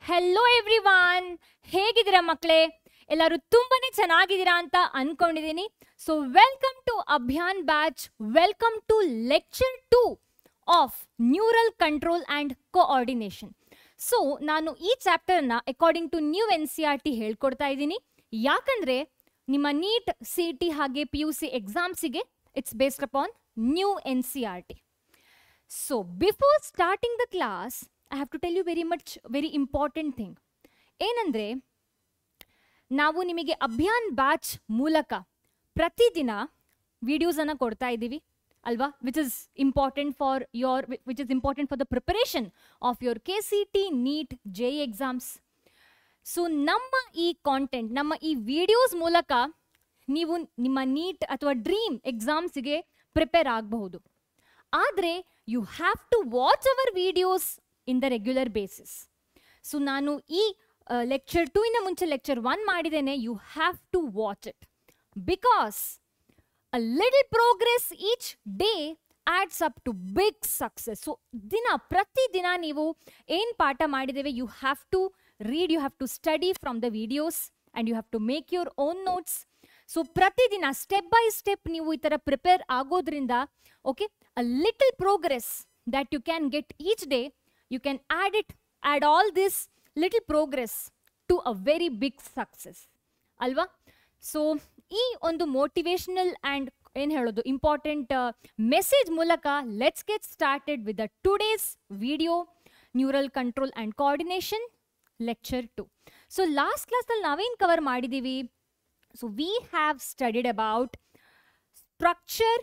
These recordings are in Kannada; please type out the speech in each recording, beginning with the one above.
ಹೆಲೋ ಎವ್ರಿವಾನ್ ಹೇಗಿದ್ದೀರಾ ಮಕ್ಕಳೇ ಎಲ್ಲರೂ ತುಂಬಾನೇ ಚೆನ್ನಾಗಿದ್ದೀರಾ ಅಂತ ಅನ್ಕೊಂಡಿದ್ದೀನಿ so welcome to Abhiyan batch welcome to lecture two of neural control and coordination so ನಾನು ಈ ಚಾಪ್ಟರ್ನ according to new N C R T ಹೇಳ್ಕೊಡ್ತಾ ಇದ್ದೀನಿ ಯಾಕಂದ್ರೆ ನಿಮ್ಮ ನೀಟ್ ಸಿ ಟಿ ಹಾಗೆ ಪಿ ಯು ಸಿ ಎಕ್ಸಾಮ್ಸಿಗೆ it's based upon new N C R T so before starting the class I have to tell you very much very important thing ಏನಂದರೆ ನಾವು ನಿಮಗೆ ಅಭಿಯಾನ್ ಬ್ಯಾಚ್ ಮೂಲಕ ಪ್ರತಿದಿನ ವಿಡಿಯೋಸನ್ನು ಕೊಡ್ತಾ ಇದ್ದೀವಿ ಅಲ್ವಾ which is important for your which is important for the preparation of your K C T NEET J exams so ನಮ್ಮ ಈ ಕಾಂಟೆಂಟ್ ನಮ್ಮ ಈ ವಿಡಿಯೋಸ್ ಮೂಲಕ ನೀವು ನಿಮ್ಮ ನೀಟ್ ಅಥವಾ ಡ್ರೀಮ್ ಎಕ್ಸಾಮ್ಸ್ಗೆ ಪ್ರಿಪೇರ್ ಆಗಬಹುದು ಆದರೆ you have to watch our videos in the regular basis so ನಾನು ಈ ಲೆಕ್ಚರ್ ಟೂ ಇಂದ ಮುಂಚೆ ಲೆಕ್ಚರ್ ಒನ್ ಮಾಡಿದ್ದೇನೆ you have to watch it because a little progress each day adds up to big success so ದಿನ ಪ್ರತಿದಿನ ನೀವು ಏನು ಪಾಠ ಮಾಡಿದ್ದೇವೆ you have to read you have to study from the videos and you have to make your own notes so ಪ್ರತಿದಿನ ಸ್ಟೆಪ್ ಬೈ ಸ್ಟೆಪ್ ನೀವು ಈ ಥರ ಪ್ರಿಪೇರ್ ಆಗೋದ್ರಿಂದ okay a little progress that you can get each day you can add it add all this little progress to a very big success ಅಲ್ವಾ ಸೊ ಈ ಒಂದು ಮೋಟಿವೇಶನಲ್ ಆ್ಯಂಡ್ ಏನು ಹೇಳೋದು ಇಂಪಾರ್ಟೆಂಟ್ ಮೆಸೇಜ್ ಮೂಲಕ let's get started with the today's video neural control and coordination lecture two so last ಕ್ಲಾಸಲ್ಲಿ ನಾವೇನು ಕವರ್ ಮಾಡಿದ್ದೀವಿ so we have studied about structure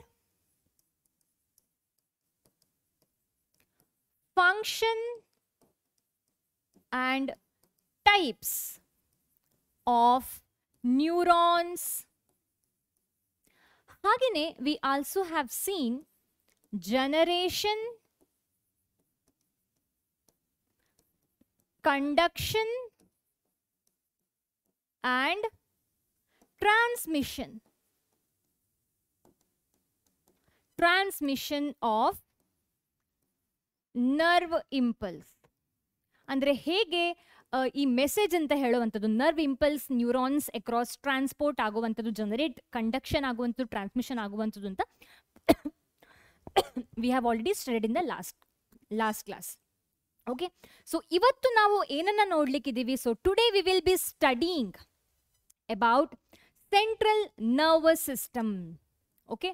function and types of neurons. ಹಾಗೆಯೇ we also have seen generation conduction and transmission transmission of nerve impulse ಅಂದರೆ ಹೇಗೆ ಈ ಮೆಸೇಜ್ ಅಂತ ಹೇಳುವಂಥದ್ದು nerve impulse neurons across transport ಆಗುವಂಥದ್ದು ಜನರೇಟ್ ಕಂಡಕ್ಷನ್ ಆಗುವಂಥದ್ದು ಟ್ರಾನ್ಸ್ಮಿಷನ್ ಆಗುವಂಥದ್ದು ಅಂತ we have already studied in the last last class okay so ಇವತ್ತು ನಾವು ಏನನ್ನ ನೋಡ್ಲಿಕ್ಕಿದ್ದೀವಿ so today we will be studying about central nervous system okay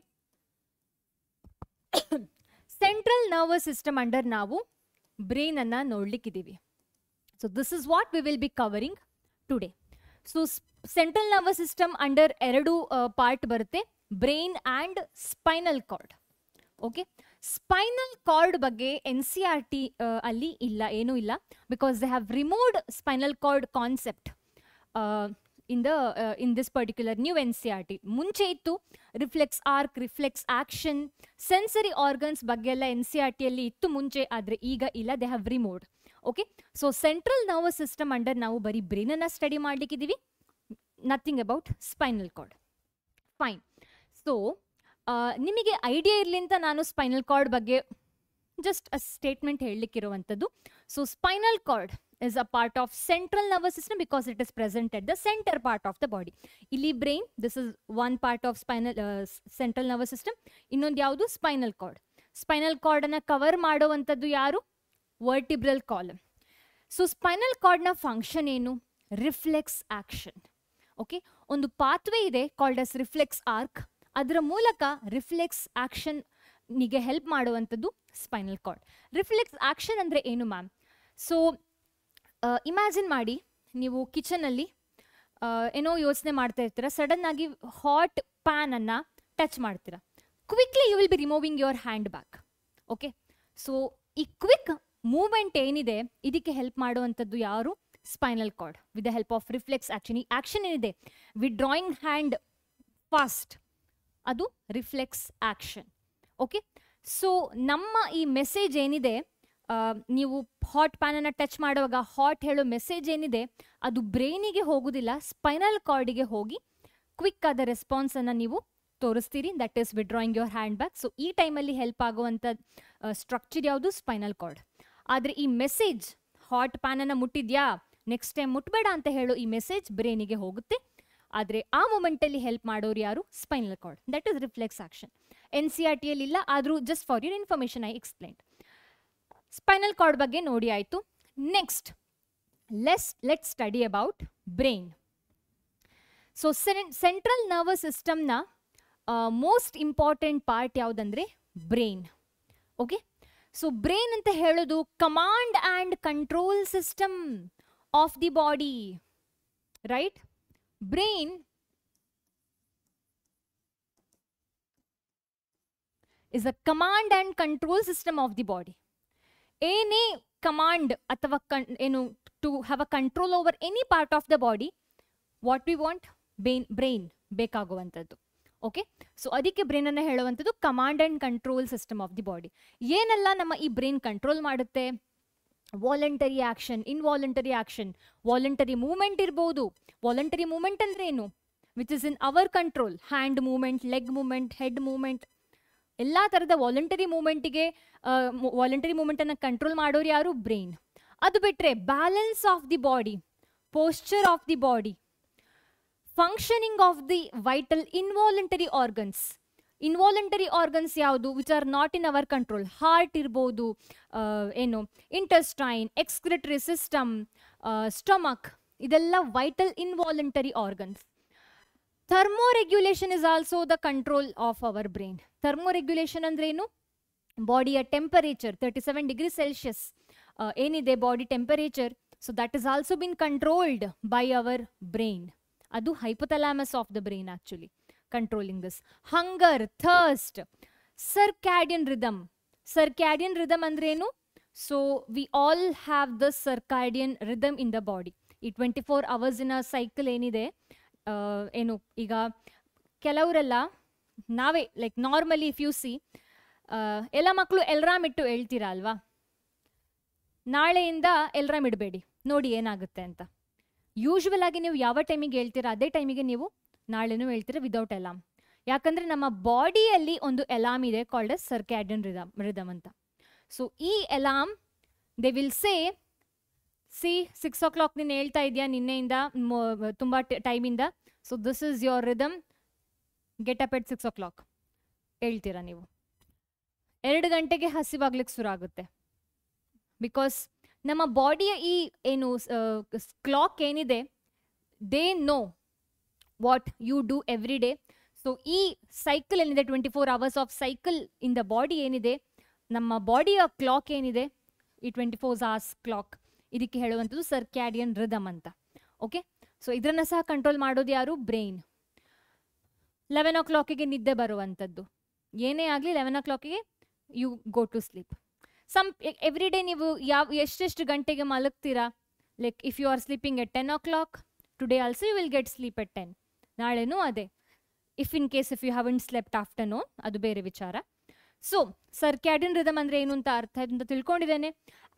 central nervous system under ನಾವು ಬ್ರೈನ್ ಅನ್ನ ನೋಡ್ಲಿಕ್ಕಿದ್ದೀವಿ so this is what we will be covering today so central nervous system under ಎರಡು ಪಾರ್ಟ್ ಬರುತ್ತೆ brain and spinal cord okay spinal cord ಬಗ್ಗೆ ಎನ್ ಸಿ ಆರ್ ಟಿ ಅಲ್ಲಿ ಇಲ್ಲ ಏನೂ ಇಲ್ಲ because they have removed spinal cord concept in the in this particular new N C R T ಮುಂಚೆ ಇತ್ತು reflex arc reflex action sensory organs ಬಗ್ಗೆ ಎಲ್ಲ ಎನ್ ಸಿ ಆರ್ ಟಿಯಲ್ಲಿ ಇತ್ತು ಮುಂಚೆ ಆದರೆ ಈಗ ಇಲ್ಲ they have removed okay so central nervous system under ನಾವು ಬರೀ ಬ್ರೈನನ್ನು ಸ್ಟಡಿ ಮಾಡ್ಲಿಕ್ಕಿದ್ದೀವಿ nothing about spinal cord fine so ನಿಮಗೆ ಐಡಿಯಾ ಇರಲಿ ಅಂತ ನಾನು ಸ್ಪೈನಲ್ ಕಾರ್ಡ್ ಬಗ್ಗೆ ಜಸ್ಟ್ ಅ ಸ್ಟೇಟ್ಮೆಂಟ್ ಹೇಳಲಿಕ್ಕಿರುವಂಥದ್ದು so spinal cord is a part of central nervous system because it is present at the centre part of the body ಇಲ್ಲಿ brain this is one part of spinal central nervous system ಇನ್ನೊಂದು ಯಾವುದು ಸ್ಪೈನಲ್ ಕಾರ್ಡ್ ಸ್ಪೈನಲ್ ಕಾರ್ಡನ್ನು ಕವರ್ ಮಾಡುವಂಥದ್ದು ಯಾರು ವರ್ಟಿಬ್ರಲ್ ಕಾಲಮ್ ಸೊ ಸ್ಪೈನಲ್ ಕಾರ್ಡ್ನ ಫಂಕ್ಷನ್ ಏನು ರಿಫ್ಲೆಕ್ಸ್ ಆಕ್ಷನ್ ಓಕೆ ಒಂದು ಪಾತ್ವೆ ಇದೆ ಕಾಲ್ಡ್ ಅಸ್ ರಿಫ್ಲೆಕ್ಸ್ ಆರ್ಕ್ ಅದರ ಮೂಲಕ ರಿಫ್ಲೆಕ್ಸ್ ಆಕ್ಷನ್ ನಿಗೆ ಹೆಲ್ಪ್ ಮಾಡುವಂಥದ್ದು ಸ್ಪೈನಲ್ ಕಾರ್ಡ್ ರಿಫ್ಲೆಕ್ಸ್ ಆಕ್ಷನ್ ಅಂದರೆ ಏನು ಮ್ಯಾಮ್ ಸೊ ಇಮ್ಯಾಜಿನ್ ಮಾಡಿ ನೀವು ಕಿಚನಲ್ಲಿ ಏನೋ ಯೋಚನೆ ಮಾಡ್ತಾ ಇರ್ತೀರ ಸಡನ್ ಆಗಿ ಹಾಟ್ ಪ್ಯಾನನ್ನು ಟಚ್ ಮಾಡ್ತೀರಾ quickly you will be removing your hand back okay so ಈ ಕ್ವಿಕ್ ಮೂವ್ಮೆಂಟ್ ಏನಿದೆ ಇದಕ್ಕೆ ಹೆಲ್ಪ್ ಮಾಡುವಂಥದ್ದು ಯಾರು spinal cord with the help of reflex action ಈ ಆಕ್ಷನ್ ಏನಿದೆ ವಿತ್ ಡ್ರಾಯಿಂಗ್ ಹ್ಯಾಂಡ್ ಫಾಸ್ಟ್ ಅದು ರಿಫ್ಲೆಕ್ಸ್ ಆಕ್ಷನ್ ಓಕೆ ಸೊ ನಮ್ಮ ಈ ಮೆಸೇಜ್ ಏನಿದೆ ನೀವು ಹಾಟ್ ಪ್ಯಾನನ್ನು ಟಚ್ ಮಾಡುವಾಗ ಹಾಟ್ ಹೇಳೋ ಮೆಸೇಜ್ ಏನಿದೆ ಅದು ಬ್ರೈನಿಗೆ ಹೋಗೋದಿಲ್ಲ ಸ್ಪೈನಲ್ ಕಾರ್ಡಿಗೆ ಹೋಗಿ ಕ್ವಿಕ್ ಆದ ರೆಸ್ಪಾನ್ಸನ್ನು ನೀವು ತೋರಿಸ್ತೀರಿ that is withdrawing your hand back so ಈ ಟೈಮಲ್ಲಿ ಹೆಲ್ಪ್ ಆಗುವಂಥ ಸ್ಟ್ರಕ್ಚರ್ ಯಾವುದು ಸ್ಪೈನಲ್ ಕಾರ್ಡ್ ಆದರೆ ಈ ಮೆಸೇಜ್ ಹಾಟ್ ಪ್ಯಾನನ್ನು ಮುಟ್ಟಿದ್ಯಾ ನೆಕ್ಸ್ಟ್ ಟೈಮ್ ಮುಟ್ಬೇಡ ಅಂತ ಹೇಳೋ ಈ ಮೆಸೇಜ್ ಬ್ರೈನಿಗೆ ಹೋಗುತ್ತೆ ಆದರೆ ಆ ಮೂಮೆಂಟಲ್ಲಿ ಹೆಲ್ಪ್ ಮಾಡೋರು ಯಾರು spinal cord that is reflex action N C R ಟಿಯಲ್ಲಿ ಇಲ್ಲ ಆದರೂ just for your information I explain spinal cord ಬಗ್ಗೆ ನೋಡಿ ಆಯಿತು next let's let study about brain so central nervous ಸಿಸ್ಟಮ್ನ ಮೋಸ್ಟ್ ಇಂಪಾರ್ಟೆಂಟ್ ಪಾರ್ಟ್ ಯಾವುದಂದ್ರೆ ಬ್ರೈನ್ ಓಕೆ ಸೊ ಬ್ರೈನ್ ಅಂತ ಹೇಳೋದು command and control system of the body right brain is a command and control system of the body ಏನೇ ಕಮಾಂಡ್ ಅಥವಾ ಕನ್ ಏನು to have a control over any part of the body what we want ಬೇನ್ ಬ್ರೈನ್ ಬೇಕಾಗುವಂಥದ್ದು ಓಕೆ ಸೊ ಅದಕ್ಕೆ ಬ್ರೈನನ್ನು ಹೇಳುವಂಥದ್ದು command and control system of the body ಏನೆಲ್ಲ ನಮ್ಮ ಈ ಬ್ರೈನ್ ಕಂಟ್ರೋಲ್ ಮಾಡುತ್ತೆ voluntary action involuntary action voluntary movement ಇರ್ಬೋದು ವಾಲಂಟರಿ ಮೂವ್ಮೆಂಟ್ ಅಂದ್ರೆ ಏನು which is in our control hand movement leg movement head movement ಎಲ್ಲ ಥರದ ವಾಲಂಟರಿ ಮೂವ್ಮೆಂಟಿಗೆ ವಾಲಂಟರಿ ಮೂವ್ಮೆಂಟನ್ನು ಕಂಟ್ರೋಲ್ ಮಾಡೋರು ಯಾರು ಬ್ರೈನ್ ಅದು ಬಿಟ್ಟರೆ balance of the body posture of the body functioning of the vital involuntary organs involuntary organs ಯಾವುದು which are not in our control heart ಇರ್ಬೋದು ಆ, ಏನು ಇಂಟೆಸ್ಟೈನ್ ಎಕ್ಸ್ಕ್ರಿಟರಿ ಸಿಸ್ಟಮ್ ಸ್ಟಮಕ್ ಇದೆಲ್ಲ vital involuntary organs thermoregulation is also the control of our brain thermoregulation ಅಂದ್ರೆ ಏನು ಬಾಡಿಯ temperature thirty seven degree Celsius ಏನಿದೆ body temperature so that is also been controlled by our brain ಅದು hypothalamus of the brain actually controlling this hunger thirst circadian rhythm circadian rhythm ಅಂದ್ರೆ ಏನು so we all have the circadian rhythm in the body ಈ ಟ್ವೆಂಟಿ ಫೋರ್ ಅವರ್ಸಿನ ಸೈಕಲ್ ಏನಿದೆ ಆ, ಏನು ಈಗ ಕೆಲವರೆಲ್ಲ ನಾವೇ like normally if you see ಎಲ್ಲ ಮಕ್ಕಳು ಎಲ್ರಾಮ್ ಇಟ್ಟು ಹೇಳ್ತೀರಾ ಅಲ್ವಾ ನಾಳೆಯಿಂದ ಎಲ್ರಾಮ್ ಇಡಬೇಡಿ ನೋಡಿ ಏನಾಗುತ್ತೆ ಅಂತ ಯೂಶ್ವಲ್ ಆಗಿ ನೀವು ಯಾವ ಟೈಮಿಗೆ ಹೇಳ್ತೀರಾ ಅದೇ ಟೈಮಿಗೆ ನೀವು ನಾಳೆನೂ ಹೇಳ್ತೀರಾ ವಿದೌಟ್ ಎಲಾಮ್ ಯಾಕಂದ್ರೆ ನಮ್ಮ ಬಾಡಿಯಲ್ಲಿ ಒಂದು ಎಲಾಮ್ ಇದೆ called as circadian rhythm rhythm ಅಂತ ಸೊ ಈ alarm they will say see six o'clock ನೀನು ಹೇಳ್ತಾ ಇದೆಯಾ ನಿನ್ನೆಯಿಂದ ಮೊ- ತುಂಬ ಟೈಮಿಂದ so this is your rhythm get up at six o'clock ಹೇಳ್ತೀರಾ ನೀವು ಎರಡು ಗಂಟೆಗೆ ಹಸಿವಾಗ್ಲಿಕ್ಕೆ ಶುರು ಆಗುತ್ತೆ ಬಿಕಾಸ್ ನಮ್ಮ ಬಾಡಿಯ ಈ ಏನು ಕ್ಲಾಕ್ ಏನಿದೆ they know what you do every day so ಈ ಸೈಕಲ್ ಏನಿದೆ twenty four hours of cycle in the body ಏನಿದೆ ನಮ್ಮ ಬಾಡಿಯ ಕ್ಲಾಕ್ ಏನಿದೆ ಈ ಟ್ವೆಂಟಿ ಫೋರ್ ಅವರ್ಸ್ ಕ್ಲಾಕ್ ಇದಕ್ಕೆ ಹೇಳುವಂಥದ್ದು ಸರ್ಕ್ಯಾಡಿಯನ್ ರಿದಮ್ ಅಂತ ಓಕೆ ಸೊ ಇದನ್ನ ಸಹ ಕಂಟ್ರೋಲ್ ಮಾಡೋದು ಯಾರು ಬ್ರೈನ್ ಲೆವೆನ್ ಓ ಕ್ಲಾಕಿಗೆ ನಿದ್ದೆ ಬರುವಂಥದ್ದು ಏನೇ ಆಗಲಿ ಲೆವೆನ್ ಓ ಕ್ಲಾಕಿಗೆ you go to sleep some every day ನೀವು ಯಾವ ಎಷ್ಟೆಷ್ಟು ಗಂಟೆಗೆ ಮಲಗ್ತೀರಾ like if you are sleeping at ten o'clock today also you will get sleep at ten ನಾಳೆನೂ ಅದೇ if in case if you haven't slept afternoon ಅದು ಬೇರೆ ವಿಚಾರ ಸೊ ಸರ್ಕ್ಯಾಡಿನ್ ರಿದಮ್ ಅಂದರೆ ಏನು ಅಂತ ಅರ್ಥ ಆಯ್ತು ಅಂತ ತಿಳ್ಕೊಂಡಿದ್ದೇನೆ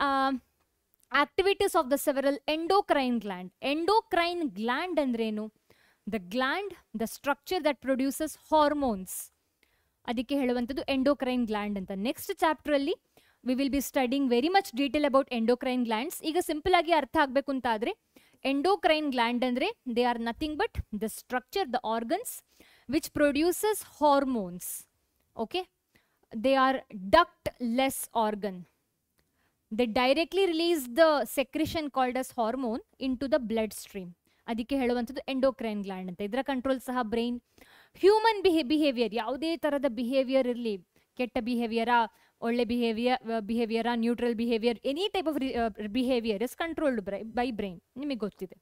activities of the several endocrine gland endocrine gland ಅಂದ್ರೇನು the gland the structure that produces hormones ಅದಕ್ಕೆ ಹೇಳುವಂಥದ್ದು ಎಂಡೋಕ್ರೈನ್ ಗ್ಲ್ಯಾಂಡ್ ಅಂತ ನೆಕ್ಸ್ಟ್ ಚಾಪ್ಟ್ರಲ್ಲಿ we will be studying very much detail about endocrine glands ಈಗ ಸಿಂಪಲ್ ಆಗಿ ಅರ್ಥ ಆಗಬೇಕು ಅಂತ ಆದರೆ ಎಂಡೋಕ್ರೈನ್ ಗ್ಲ್ಯಾಂಡ್ ಅಂದರೆ they are nothing but the structure the organs which produces hormones okay they are ductless organ they directly release the secretion called as hormone into the bloodstream ಅದಕ್ಕೆ ಹೇಳುವಂಥದ್ದು ಎಂಡೋಕ್ರೈನ್ ಗ್ಲ್ಯಾಂಡ್ ಅಂತ ಇದರ ಕಂಟ್ರೋಲ್ ಸಹ ಬ್ರೈನ್ ಹ್ಯೂಮನ್ ಬಿಹೇ ಬಿಹೇವಿಯರ್ ಯಾವುದೇ ಥರದ ಬಿಹೇವಿಯರ್ ಇರಲಿ ಕೆಟ್ಟ ಬಿಹೇವಿಯರಾ ಒಳ್ಳೆ ಬಿಹೇವಿಯರ್ ಬಿಹೇವಿಯರಾ neutral behaviour any type of behaviour is controlled by brain ನಿಮಗೆ ಗೊತ್ತಿದೆ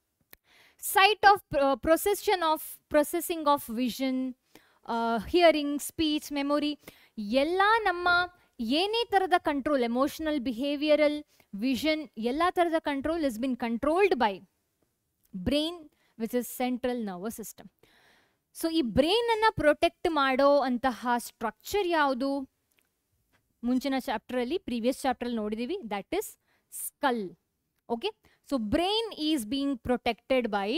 site of procession of processing of vision hearing speech memory ಎಲ್ಲ ನಮ್ಮ ಏನೇ ಥರದ ಕಂಟ್ರೋಲ್ ಎಮೋಷನಲ್ ಬಿಹೇವಿಯರಲ್ ವಿಷನ್ ಎಲ್ಲ ಥರದ control is been controlled by brain which is central nervous system so ಈ ಬ್ರೈನನ್ನು ಪ್ರೊಟೆಕ್ಟ್ ಮಾಡೋ ಅಂತಹ ಸ್ಟ್ರಕ್ಚರ್ ಯಾವುದು ಮುಂಚಿನ ಚಾಪ್ಟರಲ್ಲಿ ಪ್ರೀವಿಯಸ್ ಚಾಪ್ಟರಲ್ಲಿ ನೋಡಿದ್ದೀವಿ that is skull okay so brain is being protected by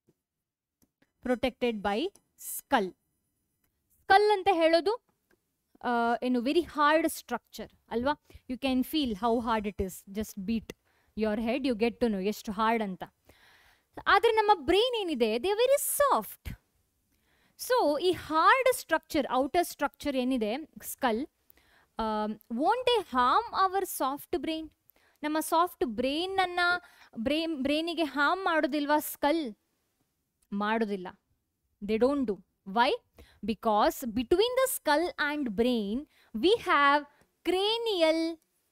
protected by skull skull ಅಂತ ಹೇಳೋದು ಏನು ವೆರಿ ಹಾರ್ಡ್ ಸ್ಟ್ರಕ್ಚರ್ ಅಲ್ವಾ you can feel how hard it is just beat your head you get to know ಎಷ್ಟು ಹಾರ್ಡ್ ಅಂತ ಆದರೆ ನಮ್ಮ ಬ್ರೈನ್ ಏನಿದೆ ದೇ ವೆರಿ ಸಾಫ್ಟ್ ಸೊ ಈ ಹಾರ್ಡ್ ಸ್ಟ್ರಕ್ಚರ್ ಔಟರ್ ಸ್ಟ್ರಕ್ಚರ್ ಏನಿದೆ skull won't they harm our soft brain ನಮ್ಮ ಸಾಫ್ಟ್ ಬ್ರೈನನ್ನು ಬ್ರೈನ್ ಬ್ರೈನಿಗೆ ಹಾರ್ಮ್ ಮಾಡೋದಿಲ್ವಾ ಸ್ಕಲ್ ಮಾಡೋದಿಲ್ಲ they don't do why because between the skull and brain we have cranial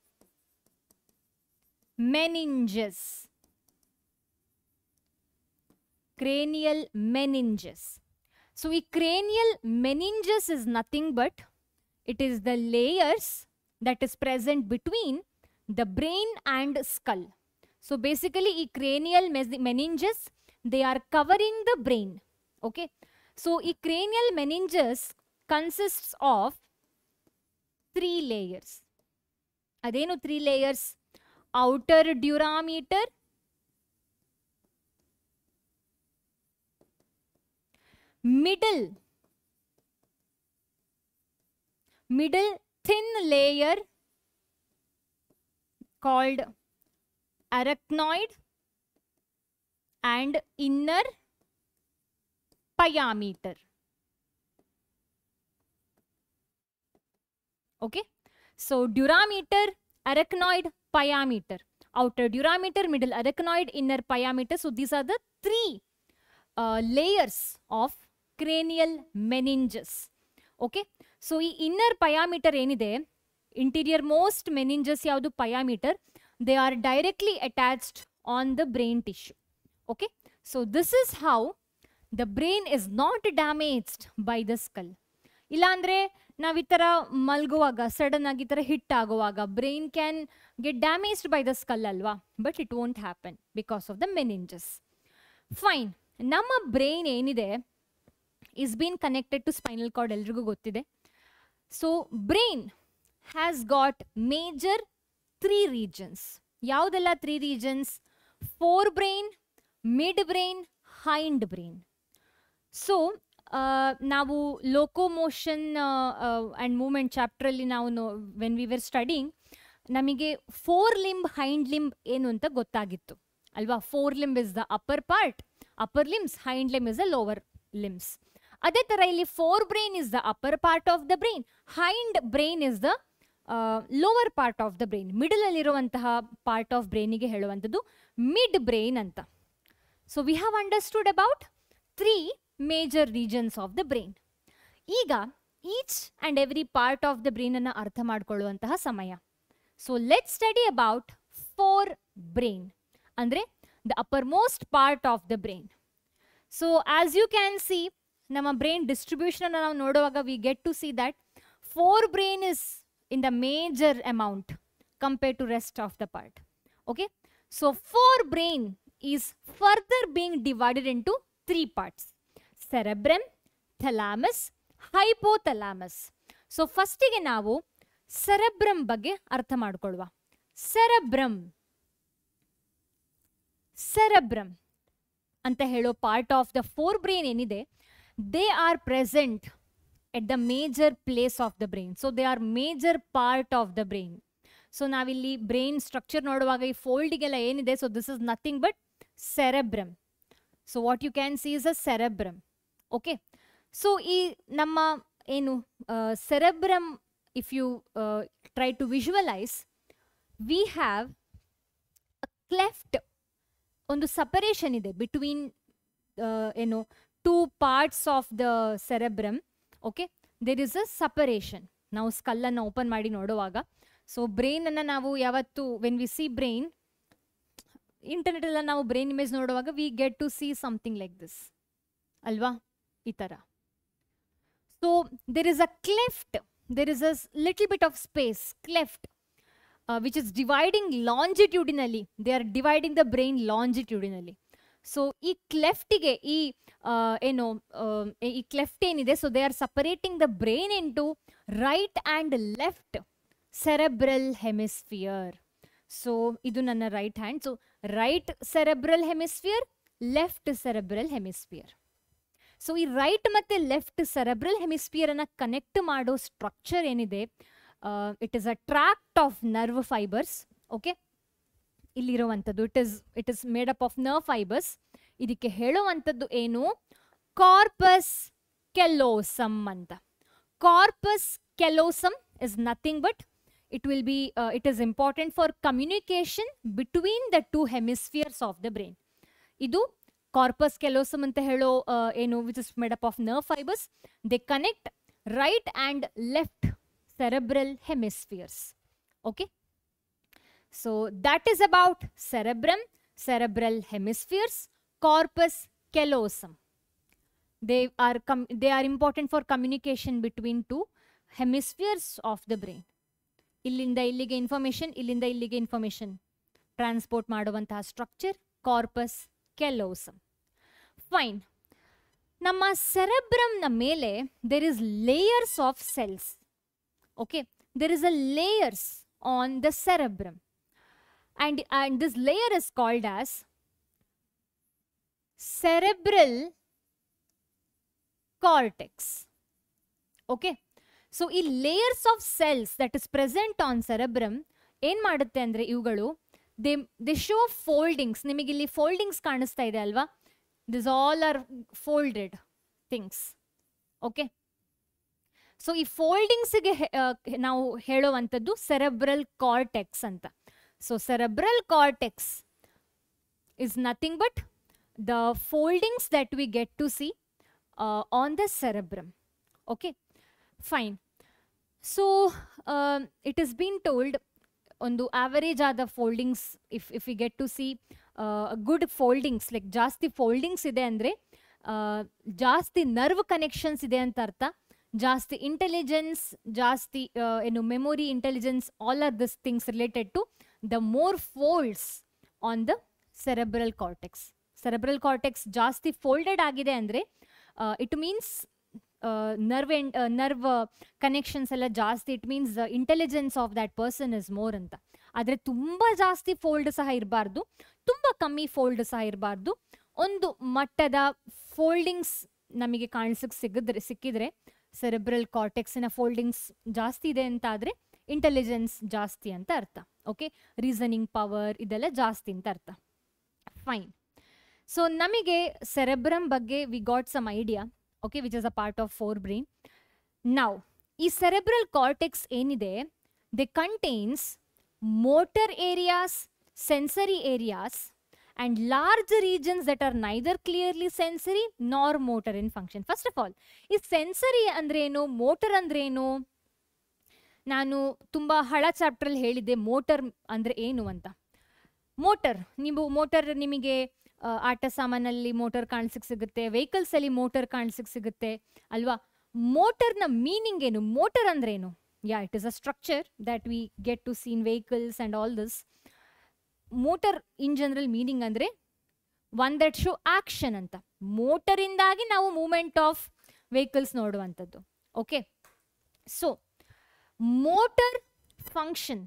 meninges cranial meninges so a cranial meninges is nothing but it is the layers that is present between the brain and skull so basically a cranial mes- meninges they are covering the brain okay so a cranial meninges consists of three layers ಅದೇನು three layers outer dura mater middle middle thin layer called arachnoid and inner pyometer okay so durameter arachnoid pyometer outer durameter middle arachnoid inner pyometer so these are the three uh, layers of cranial meninges okay so ಈ ಇನ್ನರ್ ಪಯಾಮೀಟರ್ ಏನಿದೆ ಇಂಟೀರಿಯರ್ ಮೋಸ್ಟ್ ಮೆನಿಂಜಸ್ ಯಾವುದು pia mater they are directly attached on the brain tissue okay so this is how the brain is not damaged by the skull ಇಲ್ಲಾಂದರೆ ನಾವು ಈ ಥರ ಮಲ್ಗುವಾಗ ಸಡನ್ ಆಗಿ ಈ ಥರ ಹಿಟ್ ಆಗುವಾಗ brain can get damaged by the skull ಅಲ್ವಾ but it won't happen because of the meninges fine ನಮ್ಮ ಬ್ರೈನ್ ಏನಿದೆ is been connected to spinal cord ಎಲ್ರಿಗೂ ಗೊತ್ತಿದೆ so brain has got major three regions ಯಾವುದೆಲ್ಲ three regions forebrain midbrain hindbrain so ನಾವು ಲೋಕೋಮೋಷನ್ ಆ್ಯಂಡ್ ಮೂಮೆಂಟ್ ಚಾಪ್ಟ್ರಲ್ಲಿ ನಾವು know when we were studying ನಮಗೆ ಫೋರ್ ಲಿಂಬ್ ಹೈಂಡ್ ಲಿಂಬ್ ಏನು ಅಂತ ಗೊತ್ತಾಗಿತ್ತು ಅಲ್ವಾ four limb is the upper part upper limbs hindlimb is the lower limbs ಅದೇ ಥರ ಇಲ್ಲಿ forebrain is the upper part of the brain hindbrain is the lower part of the brain ಮಿಡಲಲ್ಲಿರುವಂತಹ ಪಾರ್ಟ್ ಆಫ್ ಬ್ರೈನಿಗೆ ಹೇಳುವಂಥದ್ದು ಮಿಡ್ ಬ್ರೈನ್ ಅಂತ so we have understood about three major regions of the brain ಈಗ each and every part of the ಬ್ರೈನನ್ನು ಅರ್ಥ ಮಾಡಿಕೊಳ್ಳುವಂತಹ ಸಮಯ so let study about four brain ಅಂದರೆ the upper most part of the brain so as you can see ನಮ್ಮ ಬ್ರೈನ್ ಡಿಸ್ಟ್ರಿಬ್ಯೂಷನ್ ನಾವು ನೋಡುವಾಗ we get to see that forebrain is in the major amount compared to rest of the part okay so four brain is further being divided into three parts cerebrum thalamus hypothalamus so ಫಸ್ಟಿಗೆ ನಾವು ಸೆರೆಬ್ರಮ್ ಬಗ್ಗೆ ಅರ್ಥ ಮಾಡ್ಕೊಳ್ಳುವ ಸೆರೆಬ್ರಮ್ ಸೆರೆಬ್ರಮ್ ಅಂತ ಹೇಳೋ part of the forebrain ಏನಿದೆ they are present at the major place of the brain so they are major part of the brain so ನಾವಿಲ್ಲಿ ಬ್ರೈನ್ ಸ್ಟ್ರಕ್ಚರ್ ನೋಡುವಾಗ ಈ ಫೋಲ್ಡಿಗೆಲ್ಲ ಏನಿದೆ so this is nothing but cerebrum so what you can see is a cerebrum okay so ಈ ನಮ್ಮ ಏನು cerebrum if you try to visualise we have cleft ಒಂದು ಸಪರೇಷನ್ ಇದೆ ಬಿಟ್ವೀನ್ ಏನು two parts of the cerebrum okay there is a separation ನಾವು ಸ್ಕಲ್ಲನ್ನು ಓಪನ್ ಮಾಡಿ ನೋಡುವಾಗ ಸೊ ಬ್ರೈನನ್ನು ನಾವು ಯಾವತ್ತು ವೆನ್ ವಿ ಸಿ ಬ್ರೈನ್ ಇಂಟರ್ನೆಟೆಲ್ಲ ನಾವು ಬ್ರೈನ್ ಇಮೇಜ್ ನೋಡುವಾಗ we get to see something like this ಅಲ್ವಾ ಈ ಥರ so there is a cleft there is a little bit of space cleft which is dividing ಲಾಂಜಿಟ್ಯೂಡಿನಲ್ಲಿ they are dividing the brain ಲಾಂಜಿಟ್ಯೂಡಿನಲ್ಲಿ ಸೊ ಈ ಕ್ಲೆಫ್ಟಿಗೆ ಈ ಏನು ಈ ಕ್ಲೆಫ್ಟ್ ಏನಿದೆ so they R separating the brain into right and left cerebral hemisphere so ಇದು ನನ್ನ right hand so right cerebral hemisphere left cerebral hemisphere so ಈ ರೈಟ್ ಮತ್ತೆ ಲೆಫ್ಟ್ ಸೆರೆಬ್ರಲ್ ಹೆಮಿಸ್ಫಿಯರ್ ಅನ್ನ ಕನೆಕ್ಟ್ ಮಾಡೋ ಸ್ಟ್ರಕ್ಚರ್ ಏನಿದೆ it is a tract of nerve fibres okay ಇಲ್ಲಿರುವಂಥದ್ದು it is it is made up of nerve fibres ಇದಕ್ಕೆ ಹೇಳುವಂಥದ್ದು ಏನು ಕಾರ್ಪಸ್ ಕೆಲೋಸಮ್ ಅಂತ corpus callosum is nothing but it will be uh, it is important for communication between the two hemispheres of the brain ಇದು ಕಾರ್ಪಸ್ ಕೆಲೋಸಮ್ ಅಂತ ಹೇಳೋ uh, ಏನು which is made up of nerve fibres they connect right and left cerebral hemispheres okay so that is about cerebrum cerebral hemispheres corpus callosum they are com- they are important for communication between two hemispheres of the brain ಇಲ್ಲಿಂದ ಇಲ್ಲಿಗೆ ಇನ್ಫಾರ್ಮೇಶನ್ ಇಲ್ಲಿಂದ ಇಲ್ಲಿಗೆ ಇನ್ಫಾರ್ಮೇಶನ್ ಟ್ರಾನ್ಸ್ಪೋರ್ಟ್ ಮಾಡುವಂತಹ ಸ್ಟ್ರಕ್ಚರ್ ಕಾರ್ಪಸ್ ಕೆಲೋಸಮ್ ಫೈನ್ ನಮ್ಮ ಸೆರೆಬ್ರಮ್ನ ಮೇಲೆ there is layers of cells okay there is a layers on the cerebrum and and this layer is called as cerebral cortex okay so ಈ layers of cells that is present on cerebrum ಏನ್ ಮಾಡುತ್ತೆ ಅಂದ್ರೆ ಇವುಗಳು ದೇ ದೇ ಶೋ ಫೋಲ್ಡಿಂಗ್ಸ್ ನಿಮಗೆ ಇಲ್ಲಿ ಫೋಲ್ಡಿಂಗ್ಸ್ ಕಾಣಿಸ್ತಾ ಇದೆ ಅಲ್ವಾ this all are folded things okay so ಈ ಫೋಲ್ಡಿಂಗ್ಸ್ಗೆ ನಾವು ಹೇಳುವಂಥದ್ದು ಸೆರೆಬ್ರಲ್ ಕಾರ್ಟೆಕ್ಸ್ ಅಂತ so cerebral cortex is nothing but the foldings that we get to see uh, on the cerebrum. Okay, fine. So um, it has been told ಒಂದು ಆವರೇಜ್ ಆದ foldings if if you get to see good foldings like ಜಾಸ್ತಿ ಫೋಲ್ಡಿಂಗ್ಸ್ ಇದೆ ಅಂದರೆ ಜಾಸ್ತಿ ನರ್ವ್ ಕನೆಕ್ಷನ್ಸ್ ಇದೆ ಅಂತ ಅರ್ಥ ಜಾಸ್ತಿ ಇಂಟೆಲಿಜೆನ್ಸ್ ಜಾಸ್ತಿ ಆ, ಏನು memory intelligence all are this things related to the more folds on the cerebral cortex cerebral cortex ಜಾಸ್ತಿ ಫೋಲ್ಡೆಡ್ ಆಗಿದೆ ಅಂದರೆ it means nerve and nerve connections ಎಲ್ಲ ಜಾಸ್ತಿ it means intelligence of that person is more ಅಂತ ಆದರೆ ತುಂಬ ಜಾಸ್ತಿ ಫೋಲ್ಡ್ ಸಹ ಇರಬಾರ್ದು ತುಂಬ ಕಮ್ಮಿ ಫೋಲ್ಡ್ ಸಹ ಇರಬಾರ್ದು ಒಂದು ಮಟ್ಟದ ಫೋಲ್ಡಿಂಗ್ಸ್ ನಮಗೆ ಕಾಣಿಸಕ್ಕೆ ಸಿಗಿದ್ರೆ ಸಿಕ್ಕಿದ್ರೆ ಸೆರೆಬ್ರಲ್ ಕಾರ್ಟೆಕ್ಸಿನ ಫೋಲ್ಡಿಂಗ್ಸ್ ಜಾಸ್ತಿ ಇದೆ ಅಂತ ಆದರೆ ಇಂಟೆಲಿಜೆನ್ಸ್ ಜಾಸ್ತಿ ಅಂತ ಅರ್ಥ ಓಕೆ ರೀಸನಿಂಗ್ ಪವರ್ ಇದೆಲ್ಲ ಜಾಸ್ತಿ ಅಂತ ಅರ್ಥ ಫೈನ್ ಸೊ ನಮಗೆ ಸೆರೆಬ್ರಮ್ ಬಗ್ಗೆ we got some idea okay which is a part of forebrain ನಾವು ಈ ಸೆರೆಬ್ರಲ್ ಕಾರ್ಟೆಕ್ಸ್ ಏನಿದೆ they contains motor areas sensory areas and large regions that are neither clearly sensory nor motor in function first of all ಈ ಸೆನ್ಸರಿ ಅಂದ್ರೇನು ಮೋಟರ್ ಅಂದ್ರೇನು ನಾನು ತುಂಬ ಹಳ ಚಾಪ್ಟ್ರಲ್ಲಿ ಹೇಳಿದ್ದೆ ಮೋಟರ್ ಅಂದರೆ ಏನು ಅಂತ ಮೋಟರ್ ನೀವು ಮೋಟರ್ ನಿಮಗೆ ಆ, ಆಟ ಸಾಮಾನಲ್ಲಿ ಮೋಟರ್ ಕಾಣಿಸಕ್ಕೆ ಸಿಗುತ್ತೆ ವೆಹಿಕಲ್ಸ್ ಅಲ್ಲಿ ಮೋಟರ್ ಕಾಣಿಸಕ್ಕೆ ಸಿಗುತ್ತೆ ಅಲ್ವಾ ಮೋಟರ್ನ ಮೀನಿಂಗ್ ಏನು ಮೋಟರ್ ಅಂದ್ರೆ ಏನು yeah it is a structure that we get to seen vehicles and all this motor in general meaning ಅಂದರೆ ಒನ್ ದಟ್ ಶೋ ಆಕ್ಷನ್ ಅಂತ ಮೋಟರಿಂದಾಗಿ ನಾವು ಮೂಮೆಂಟ್ ಆಫ್ ವೆಹಿಕಲ್ಸ್ ನೋಡುವಂಥದ್ದು okay so motor function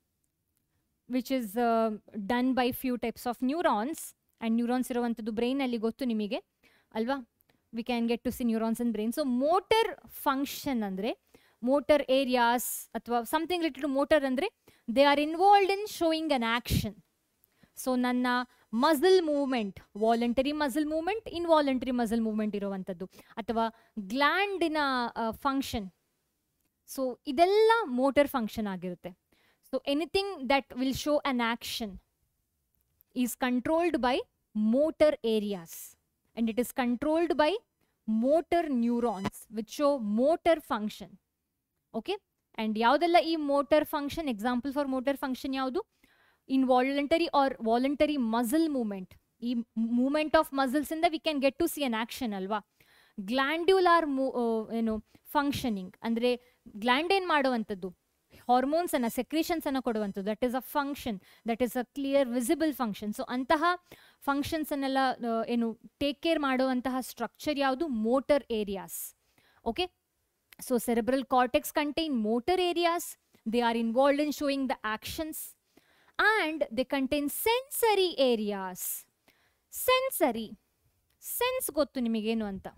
which is uh, done by few types of neurons and neurons ಇರುವಂಥದ್ದು ಬ್ರೈನಲ್ಲಿ ಗೊತ್ತು ನಿಮಗೆ ಅಲ್ವಾ we can get to see neurons in brain so motor function ಅಂದರೆ ಮೋಟರ್ ಏರಿಯಾಸ್ ಅಥವಾ ಸಮಥಿಂಗ್ ರಿಲೇಟೆಡ್ ಟು ಮೋಟರ್ ಅಂದರೆ they are involved in showing an action so ನನ್ನ muscle movement voluntary muscle movement involuntary muscle movement ಇರುವಂಥದ್ದು ಅಥವಾ ಗ್ಲ್ಯಾಂಡಿನ ಫಂಕ್ಷನ್ ಸೊ ಇದೆಲ್ಲ ಮೋಟರ್ ಫಂಕ್ಷನ್ ಆಗಿರುತ್ತೆ so anything that will show an action is controlled by motor areas and it is controlled by motor neurons which show motor function okay and ಯಾವುದೆಲ್ಲ ಈ motor function example for motor function ಯಾವುದು involuntary or voluntary muscle movement ಈ ಮೂಮೆಂಟ್ ಆಫ್ ಮಸಲ್ಸ್ ಇಂದ we can get to see an action ಅಲ್ವಾ ಗ್ಲ್ಯಾಂಡ್ಯುಲಾರ್ ಏನು ಫಂಕ್ಷನಿಂಗ್ ಅಂದರೆ ಗ್ಲ್ಯಾಂಡ್ ಏನು ಮಾಡುವಂಥದ್ದು ಹಾರ್ಮೋನ್ಸ್ ಅನ್ನ ಸೆಕ್ರೇಷನ್ಸ್ ಅನ್ನ ಕೊಡುವಂಥದ್ದು that is a function that is a clear visible function so ಅಂತಹ ಫಂಕ್ಷನ್ಸ್ ಅನ್ನೆಲ್ಲ ಆ, ಏನು ಟೇಕ್ ಕೇರ್ ಮಾಡುವಂತಹ ಸ್ಟ್ರಕ್ಚರ್ ಯಾವುದು motor areas okay so cerebral cortex contain motor areas they are involved in showing the actions and they contain sensory areas sensory sense ಗೊತ್ತು ನಿಮಗೇನು ಅಂತ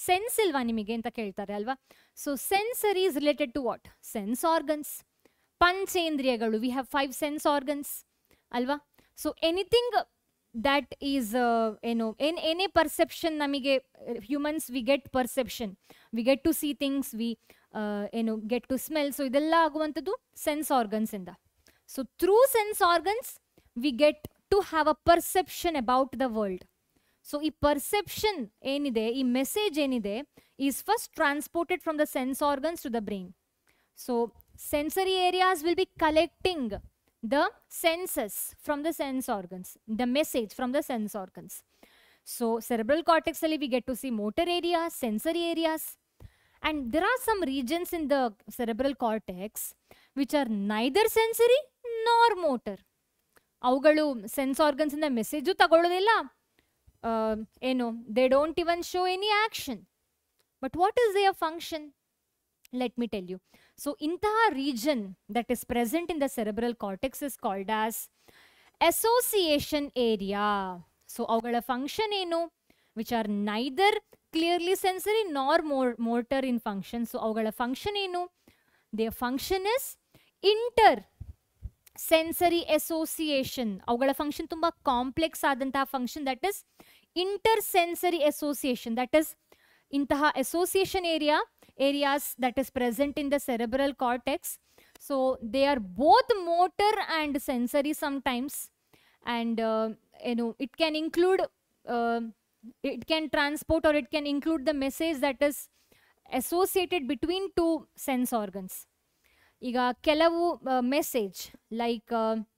ಸೆನ್ಸ್ ಇಲ್ವಾ ನಿಮಗೆ ಅಂತ ಕೇಳ್ತಾರೆ ಅಲ್ವಾ so sensory is related to what sense organs ಪಂಚೇಂದ್ರಿಯಗಳು we have five sense organs ಅಲ್ವಾ ಸೊ ಎನಿಥಿಂಗ್ ದಟ್ ಈಸ್ ಏನು ಏನ್ ಏನೇ ಪರ್ಸೆಪ್ಷನ್ ನಮಗೆ humans we get perception we get to see things we ಏನು ಗೆಟ್ ಟು ಸ್ಮೆಲ್ ಸೊ ಇದೆಲ್ಲ ಆಗುವಂಥದ್ದು ಸೆನ್ಸ್ ಆರ್ಗನ್ಸ್ ಇಂದ so through sense organs we get to have a perception about the world so ಈ ಪರ್ಸೆಪ್ಷನ್ ಏನಿದೆ ಈ ಮೆಸೇಜ್ ಏನಿದೆ is first transported from the sense organs to the brain so sensory areas will be collecting the senses from the sense organs, the message from the sense organs. So, cerebral cortex we get to see motor areas, sensory areas, and there are some regions in the cerebral cortex which are neither sensory nor motor. ಅವುಗಳು ಸೆನ್ಸ್ ಆರ್ಗನ್ಸ್ ಇಂದ ಮೆಸೇಜು ತಗೊಳ್ಳೋದಿಲ್ಲ ಏನು they don't even show any action but what is their function let me tell you so ಇಂತಹ region that is present in the cerebral cortex is called as association area so ಅವುಗಳ ಫಂಕ್ಷನ್ ಏನು which are neither clearly sensory nor more motor in function so ಅವುಗಳ ಫಂಕ್ಷನ್ ಏನು they function is intersensory association ಅವುಗಳ ಫಂಕ್ಷನ್ ತುಂಬ ಕಾಂಪ್ಲೆಕ್ಸ್ ಆದಂತಹ function that is intersensory association that is ಇಂತಹ association area areas that is present in the cerebral cortex. So they are both motor and sensory sometimes, and uh, you know it can include uh, it can transport or it can include the message that is associated between two sense organs. ಈಗ ಕೆಲವು ಮೆಸೇಜ್ ಲೈಕ್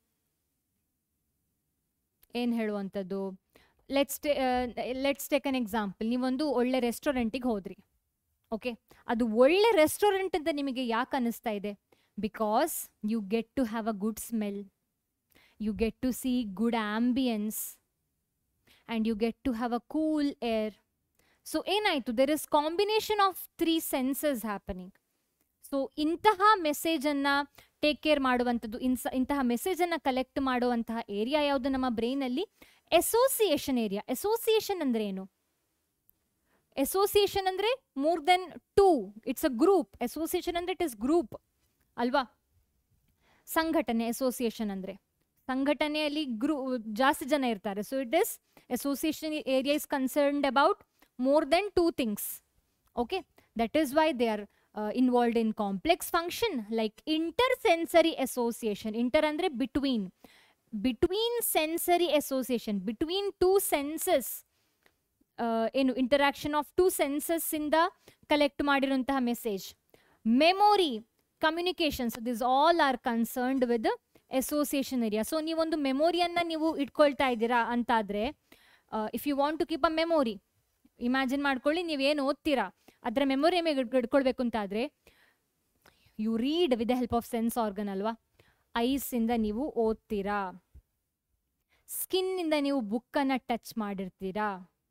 ಏನು ಹೇಳುವಂಥದ್ದು let's let's take an example ನೀವೊಂದು ಒಳ್ಳೆ ರೆಸ್ಟೋರೆಂಟಿಗೆ ಹೋದ್ರಿ ಓಕೆ ಅದು ಒಳ್ಳೆ ರೆಸ್ಟೋರೆಂಟ್ ಅಂತ ನಿಮಗೆ ಯಾಕೆ ಅನ್ನಿಸ್ತಾ ಇದೆ because you get to have a good smell you get to see good ambience and you get to have a cool air so ಏನಾಯಿತು there is combination of three senses happening so ಇಂತಹ ಮೆಸೇಜನ್ನು ಟೇಕ್ ಕೇರ್ ಮಾಡುವಂಥದ್ದು ಇನ್ಸ ಇಂತಹ ಮೆಸೇಜನ್ನು ಕಲೆಕ್ಟ್ ಮಾಡುವಂತಹ ಏರಿಯಾ ಯಾವುದು ನಮ್ಮ ಬ್ರೈನಲ್ಲಿ ಎಸೋಸಿಯೇಷನ್ ಏರಿಯಾ ಎಸೋಸಿಯೇಷನ್ ಅಂದರೆ ಏನು ಎಸೋಸಿಯೇಷನ್ ಅಂದರೆ more than two it's a group association ಅಂದರೆ ಇಟ್ ಇಸ್ ಗ್ರೂಪ್ ಅಲ್ವಾ ಸಂಘಟನೆ ಎಸೋಸಿಯೇಷನ್ ಅಂದರೆ ಸಂಘಟನೆಯಲ್ಲಿ ಗ್ರೂ ಜಾಸ್ತಿ ಜನ ಇರ್ತಾರೆ so it is association area is concerned about more than two things okay that is why they are involved in complex function like intersensory association inter ಅಂದರೆ between between sensory association between two senses ಏನು ಇಂಟರಾಕ್ಷನ್ ಆಫ್ ಟೂ ಸೆನ್ಸಸ್ ಇಂದ ಕಲೆಕ್ಟ್ ಮಾಡಿರುವಂತಹ message memory communications this all are concerned with association area so ನೀವೊಂದು ಮೆಮೊರಿಯನ್ನು ನೀವು ಇಟ್ಕೊಳ್ತಾ ಇದ್ದೀರಾ ಅಂತಾದರೆ if you want to keep a memory imagine ಮಾಡ್ಕೊಳ್ಳಿ ನೀವೇನು ಓದ್ತೀರಾ ಅದರ ಮೆಮೊರಿ ಇಟ್ಕೊಳ್ಬೇಕು ಅಂತಾದರೆ you read with the help of sense organ ಅಲ್ವಾ ಐಸಿಂದ ನೀವು ಓದ್ತೀರಾ ಸ್ಕಿನ್ನಿಂದ ನೀವು ಬುಕ್ಕನ್ನು ಟಚ್ ಮಾಡಿರ್ತೀರಾ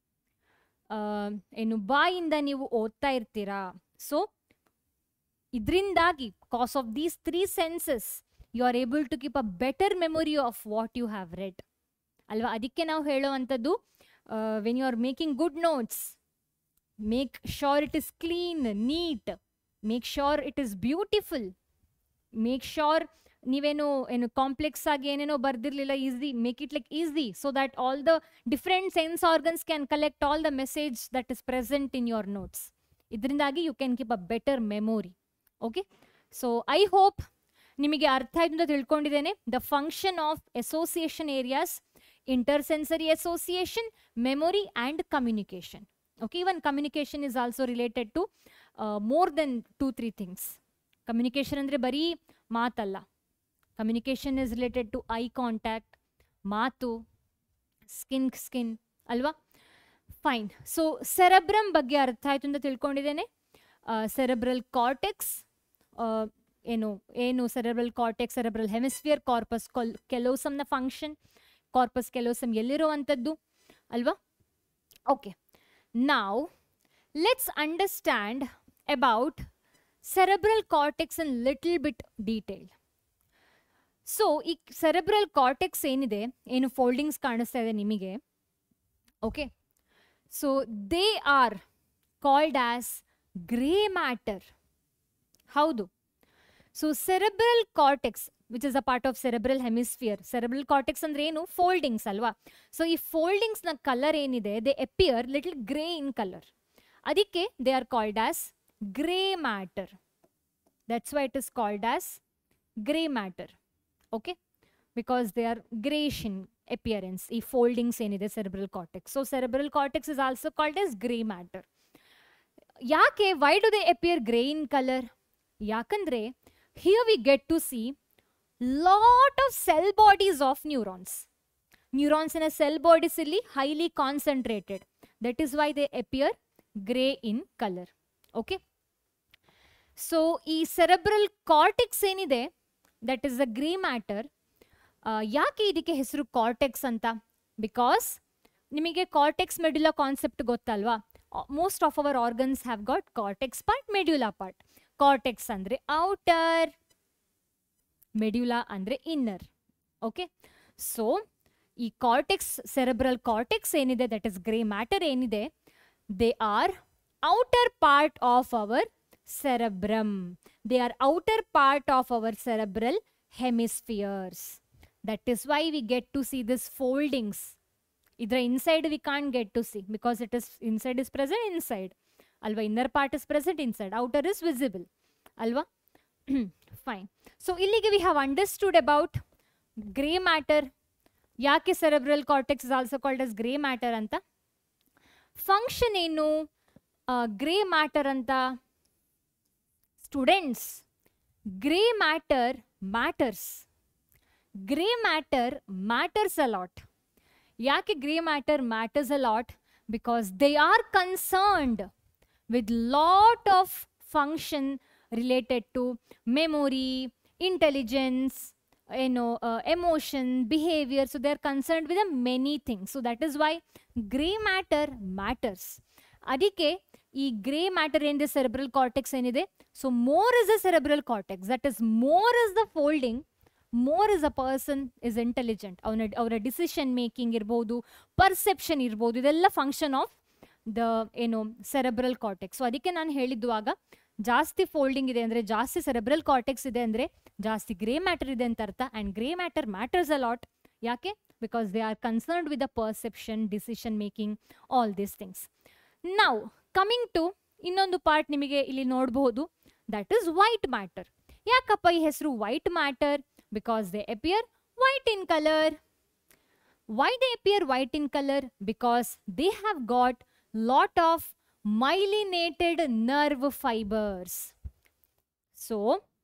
ಏನು ಬಾಯಿಂದ ನೀವು ಓದ್ತಾ ಇರ್ತೀರಾ ಸೊ ಇದರಿಂದಾಗಿ cause of these three senses you are able to keep a better memory of what you have read ಅಲ್ವಾ ಅದಕ್ಕೆ ನಾವು ಹೇಳೋವಂಥದ್ದು when you are making good notes make sure it is clean neat make sure it is beautiful make sure ನೀವೇನು ಏನು ಕಾಂಪ್ಲೆಕ್ಸ್ ಆಗಿ ಏನೇನೋ ಬರ್ದಿರ್ಲಿಲ್ಲ easy make it like easy so that all the different sense organs can collect all the message that is present in your notes ಇದರಿಂದಾಗಿ you can keep a better memory okay so I hope ನಿಮಗೆ ಅರ್ಥ ಆಯ್ತು ಅಂತ ತಿಳ್ಕೊಂಡಿದ್ದೇನೆ the function of association areas intersensory association memory and communication okay even communication is also related to more than two three things communication ಅಂದರೆ ಬರೀ ಮಾತಲ್ಲ communication is related to eye contact ಮಾತು ಸ್ಕಿನ್ ಸ್ಕಿನ್ ಅಲ್ವಾ ಫೈನ್ ಸೊ ಸೆರೆಬ್ರಮ್ ಬಗ್ಗೆ ಅರ್ಥ ಆಯಿತು ಅಂತ ತಿಳ್ಕೊಂಡಿದ್ದೇನೆ ಸೆರೆಬ್ರಲ್ ಕಾರ್ಟೆಕ್ಸ್ ಏನು ಏನು cerebral cortex cerebral hemisphere corpus ಕೊಲ್ ಕೆಲೋಸಮ್ನ ಫಂಕ್ಷನ್ ಕಾರ್ಪಸ್ ಕೆಲೋಸಮ್ ಎಲ್ಲಿರುವಂಥದ್ದು ಅಲ್ವಾ ಓಕೆ ನಾವು let's understand about cerebral cortex in little bit detail so ಈ ಸೆರೆಬ್ರಲ್ ಕಾರ್ಟೆಕ್ಸ್ ಏನಿದೆ ಏನು ಫೋಲ್ಡಿಂಗ್ಸ್ ಕಾಣಿಸ್ತಾ ಇದೆ ನಿಮಗೆ okay so they are called as grey matter ಹೌದು so cerebral cortex which is a part of cerebral hemisphere cerebral cortex ಅಂದ್ರೆ ಏನು ಫೋಲ್ಡಿಂಗ್ಸ್ ಅಲ್ವಾ ಸೊ ಈ ಫೋಲ್ಡಿಂಗ್ಸ್ನ ಕಲರ್ ಏನಿದೆ they appear little grey in colour ಅದಕ್ಕೆ they are called as grey matter that's why it is called as grey matter okay because they are greyish in appearance ಈ ಫೋಲ್ಡಿಂಗ್ಸ್ ಏನಿದೆ cerebral cortex so cerebral cortex is also called as grey matter ಯಾಕೆ why do they appear grey in colour ಯಾಕಂದ್ರೆ here we get to see lot of cell bodies of neurons ನ್ಯೂರಾನ್ಸಿನ ಸೆಲ್ ಬಾಡೀಸ್ ಇಲ್ಲಿ highly concentrated that is why they appear grey in colour okay so ಈ ಸೆರೆಬ್ರಲ್ ಕಾರ್ಟೆಕ್ಸ್ ಏನಿದೆ that is a grey matter ಯಾಕೆ ಇದಕ್ಕೆ ಹೆಸರು ಕಾರ್ಟೆಕ್ಸ್ ಅಂತ ಬಿಕಾಸ್ ನಿಮಗೆ ಕಾರ್ಟೆಕ್ಸ್ ಮೆಡ್ಯುಲಾ ಕಾನ್ಸೆಪ್ಟ್ ಗೊತ್ತಲ್ವಾ most of our organs have got cortex part medulla part cortex ಅಂದರೆ ಔಟರ್ ಮೆಡ್ಯುಲಾ ಅಂದರೆ ಇನ್ನರ್ ಓಕೆ ಸೊ ಈ ಕಾರ್ಟೆಕ್ಸ್ ಸೆರೆಬ್ರಲ್ ಕಾರ್ಟೆಕ್ಸ್ ಏನಿದೆ ದಟ್ ಇಸ್ ಗ್ರೇ ಮ್ಯಾಟರ್ ಏನಿದೆ they are outer part of our cerebrum they are outer part of our cerebral hemispheres that is why we get to see this foldings ಇದರ inside we can get to see because it is inside is present inside ಅಲ್ವಾ inner part is present inside outer is visible ಅಲ್ವಾ ಫೈನ್ ಸೊ ಇಲ್ಲಿಗೆ we have understood about grey matter ಯಾಕೆ cerebral cortex is also called as grey matter ಅಂತ ಫಂಕ್ಷನ್ ಏನು ಗ್ರೇ ಮ್ಯಾಟರ್ ಅಂತ students grey matter matters grey matter matters a lot ಯಾಕೆ grey matter matters a lot because they are concerned with lot of function related to memory intelligence you know uh, emotion behavior so they are concerned with a many things so that is why gray matter matters ಅದಕ್ಕೆ ಈ ಗ್ರೇ ಮ್ಯಾಟರ್ ಏನಿದೆ ಸೆರೆಬ್ರಲ್ ಕಾರ್ಟೆಕ್ಸ್ ಏನಿದೆ so more is a cerebral cortex that is more is the folding more is a person is intelligent ಅವನ ಅವರ ಡಿಸಿಷನ್ ಮೇಕಿಂಗ್ ಇರ್ಬೋದು ಪರ್ಸೆಪ್ಷನ್ ಇರ್ಬೋದು ಇದೆಲ್ಲ ಫಂಕ್ಷನ್ ಆಫ್ ದ ಏನು ಸೆರೆಬ್ರಲ್ ಕಾರ್ಟೆಕ್ಸ್ ಸೊ ಅದಕ್ಕೆ ನಾನು ಹೇಳಿದ್ದುವಾಗ ಜಾಸ್ತಿ ಫೋಲ್ಡಿಂಗ್ ಇದೆ ಅಂದರೆ ಜಾಸ್ತಿ ಸೆರೆಬ್ರಲ್ ಕಾರ್ಟೆಕ್ಸ್ ಇದೆ ಅಂದರೆ ಜಾಸ್ತಿ ಗ್ರೇ ಮ್ಯಾಟರ್ ಇದೆ ಅಂತ ಅರ್ಥ and grey matter matters a lot ಯಾಕೆ because they are concerned with the perception decision making all these things ನಾವು ಕಮಿಂಗ್ ಟು ಇನ್ನೊಂದು ಪಾರ್ಟ್ ನಿಮಗೆ ಇಲ್ಲಿ ನೋಡಬಹುದು ದಟ್ ಈಸ್ ವೈಟ್ ಮ್ಯಾಟರ್ ಯಾಕಪ್ಪ ಈ ಹೆಸರು white matter because they appear white in colour why they appear white in color because they have got lot of myelinated nerve fibers so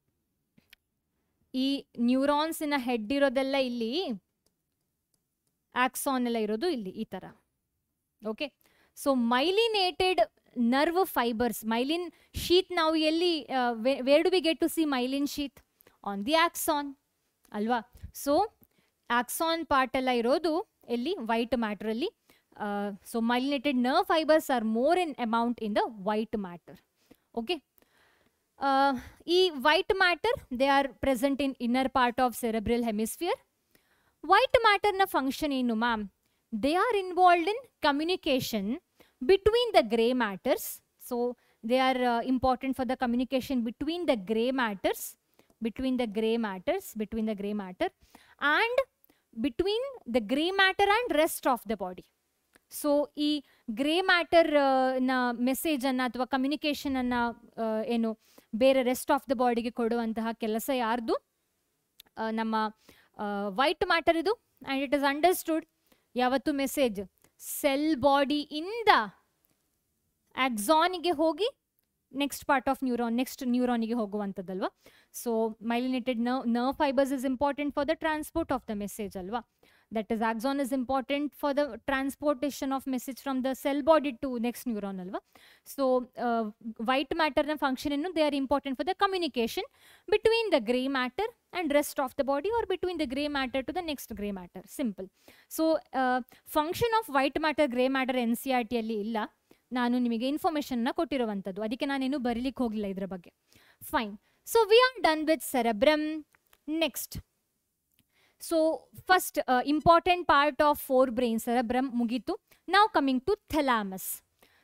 ಈ ನ್ಯೂರಾನ್ಸಿನ ಹೆಡ್ ಇರೋದೆಲ್ಲ ಇಲ್ಲಿ ಆಕ್ಸಾನ್ ಎಲ್ಲ ಇರೋದು ಇಲ್ಲಿ ಈ ತರ okay so myelinated nerve fibres myelin sheath ನಾವು ಎಲ್ಲಿ where do we get to see myelin sheath on the axon ಅಲ್ವಾ ಸೊ ಆಕ್ಸಾನ್ ಪಾರ್ಟ್ ಎಲ್ಲ ಇರೋದು ಎಲ್ಲಿ ವೈಟ್ ಮ್ಯಾಟ್ರಲ್ಲಿ so myelinated nerve fibres are more in amount in the white matter okay ಈ white matter they are present in inner part of cerebral hemisphere white ಮ್ಯಾಟರ್ನ ಫಂಕ್ಷನ್ ಏನು ma'am they are involved in communication between the grey matters so they are important for the communication between the grey matters between the gray matters between the gray matter and between the gray matter and rest of the body so ಈ ಗ್ರೇ ಮ್ಯಾಟರ್ ನ ಮೆಸೇಜ್ ಅನ್ನ ಅಥವಾ ಕಮ್ಯುನಿಕೇಶನ್ ಅನ್ನ ಆ, ಏನು ಬೇರೆ ರೆಸ್ಟ್ ಆಫ್ ದ ಬಾಡಿಗೆ ಕೊಡುವಂತಹ ಕೆಲಸ ಯಾರ್ದು ಆ, ನಮ್ಮ ವೈಟ್ ಮ್ಯಾಟರ್ ಇದು ಆ್ಯಂಡ್ ಇಟ್ ಇಸ್ ಅಂಡರ್ಸ್ಟುಡ್ ಯಾವತ್ತು ಮೆಸೇಜ್ ಸೆಲ್ ಬಾಡಿ ಇಂದ ಆಕ್ಸಾನಿಗೆ ಹೋಗಿ next part of neuron next ನ್ಯೂರಾನಿಗೆ ಹೋಗುವಂಥದ್ದಲ್ವಾ so myelinated nerve nerve fibres is important for the transport of the message ಅಲ್ವಾ that is axon is important for the transportation of message from the cell body to next neuron ಅಲ್ವಾ ಸೊ ವೈಟ್ ಮ್ಯಾಟರ್ನ ಫಂಕ್ಷನ್ ಏನು they are important for the communication between the grey matter and rest of the body are between the grey matter to the next grey matter simple so function of white matter grey matter N C R ಟಿಯಲ್ಲಿ ಇಲ್ಲ ನಾನು ನಿಮಗೆ ಇನ್ಫಾರ್ಮೇಷನ್ನ ಕೊಟ್ಟಿರುವಂಥದ್ದು ಅದಕ್ಕೆ ನಾನೇನು ಬರೀಲಿಕ್ಕೆ ಹೋಗಿಲ್ಲ ಇದರ ಬಗ್ಗೆ fine so we are done with cerebrum next so first important part of forebrain cerebrum ಮುಗೀತು ನಾವು coming to thalamus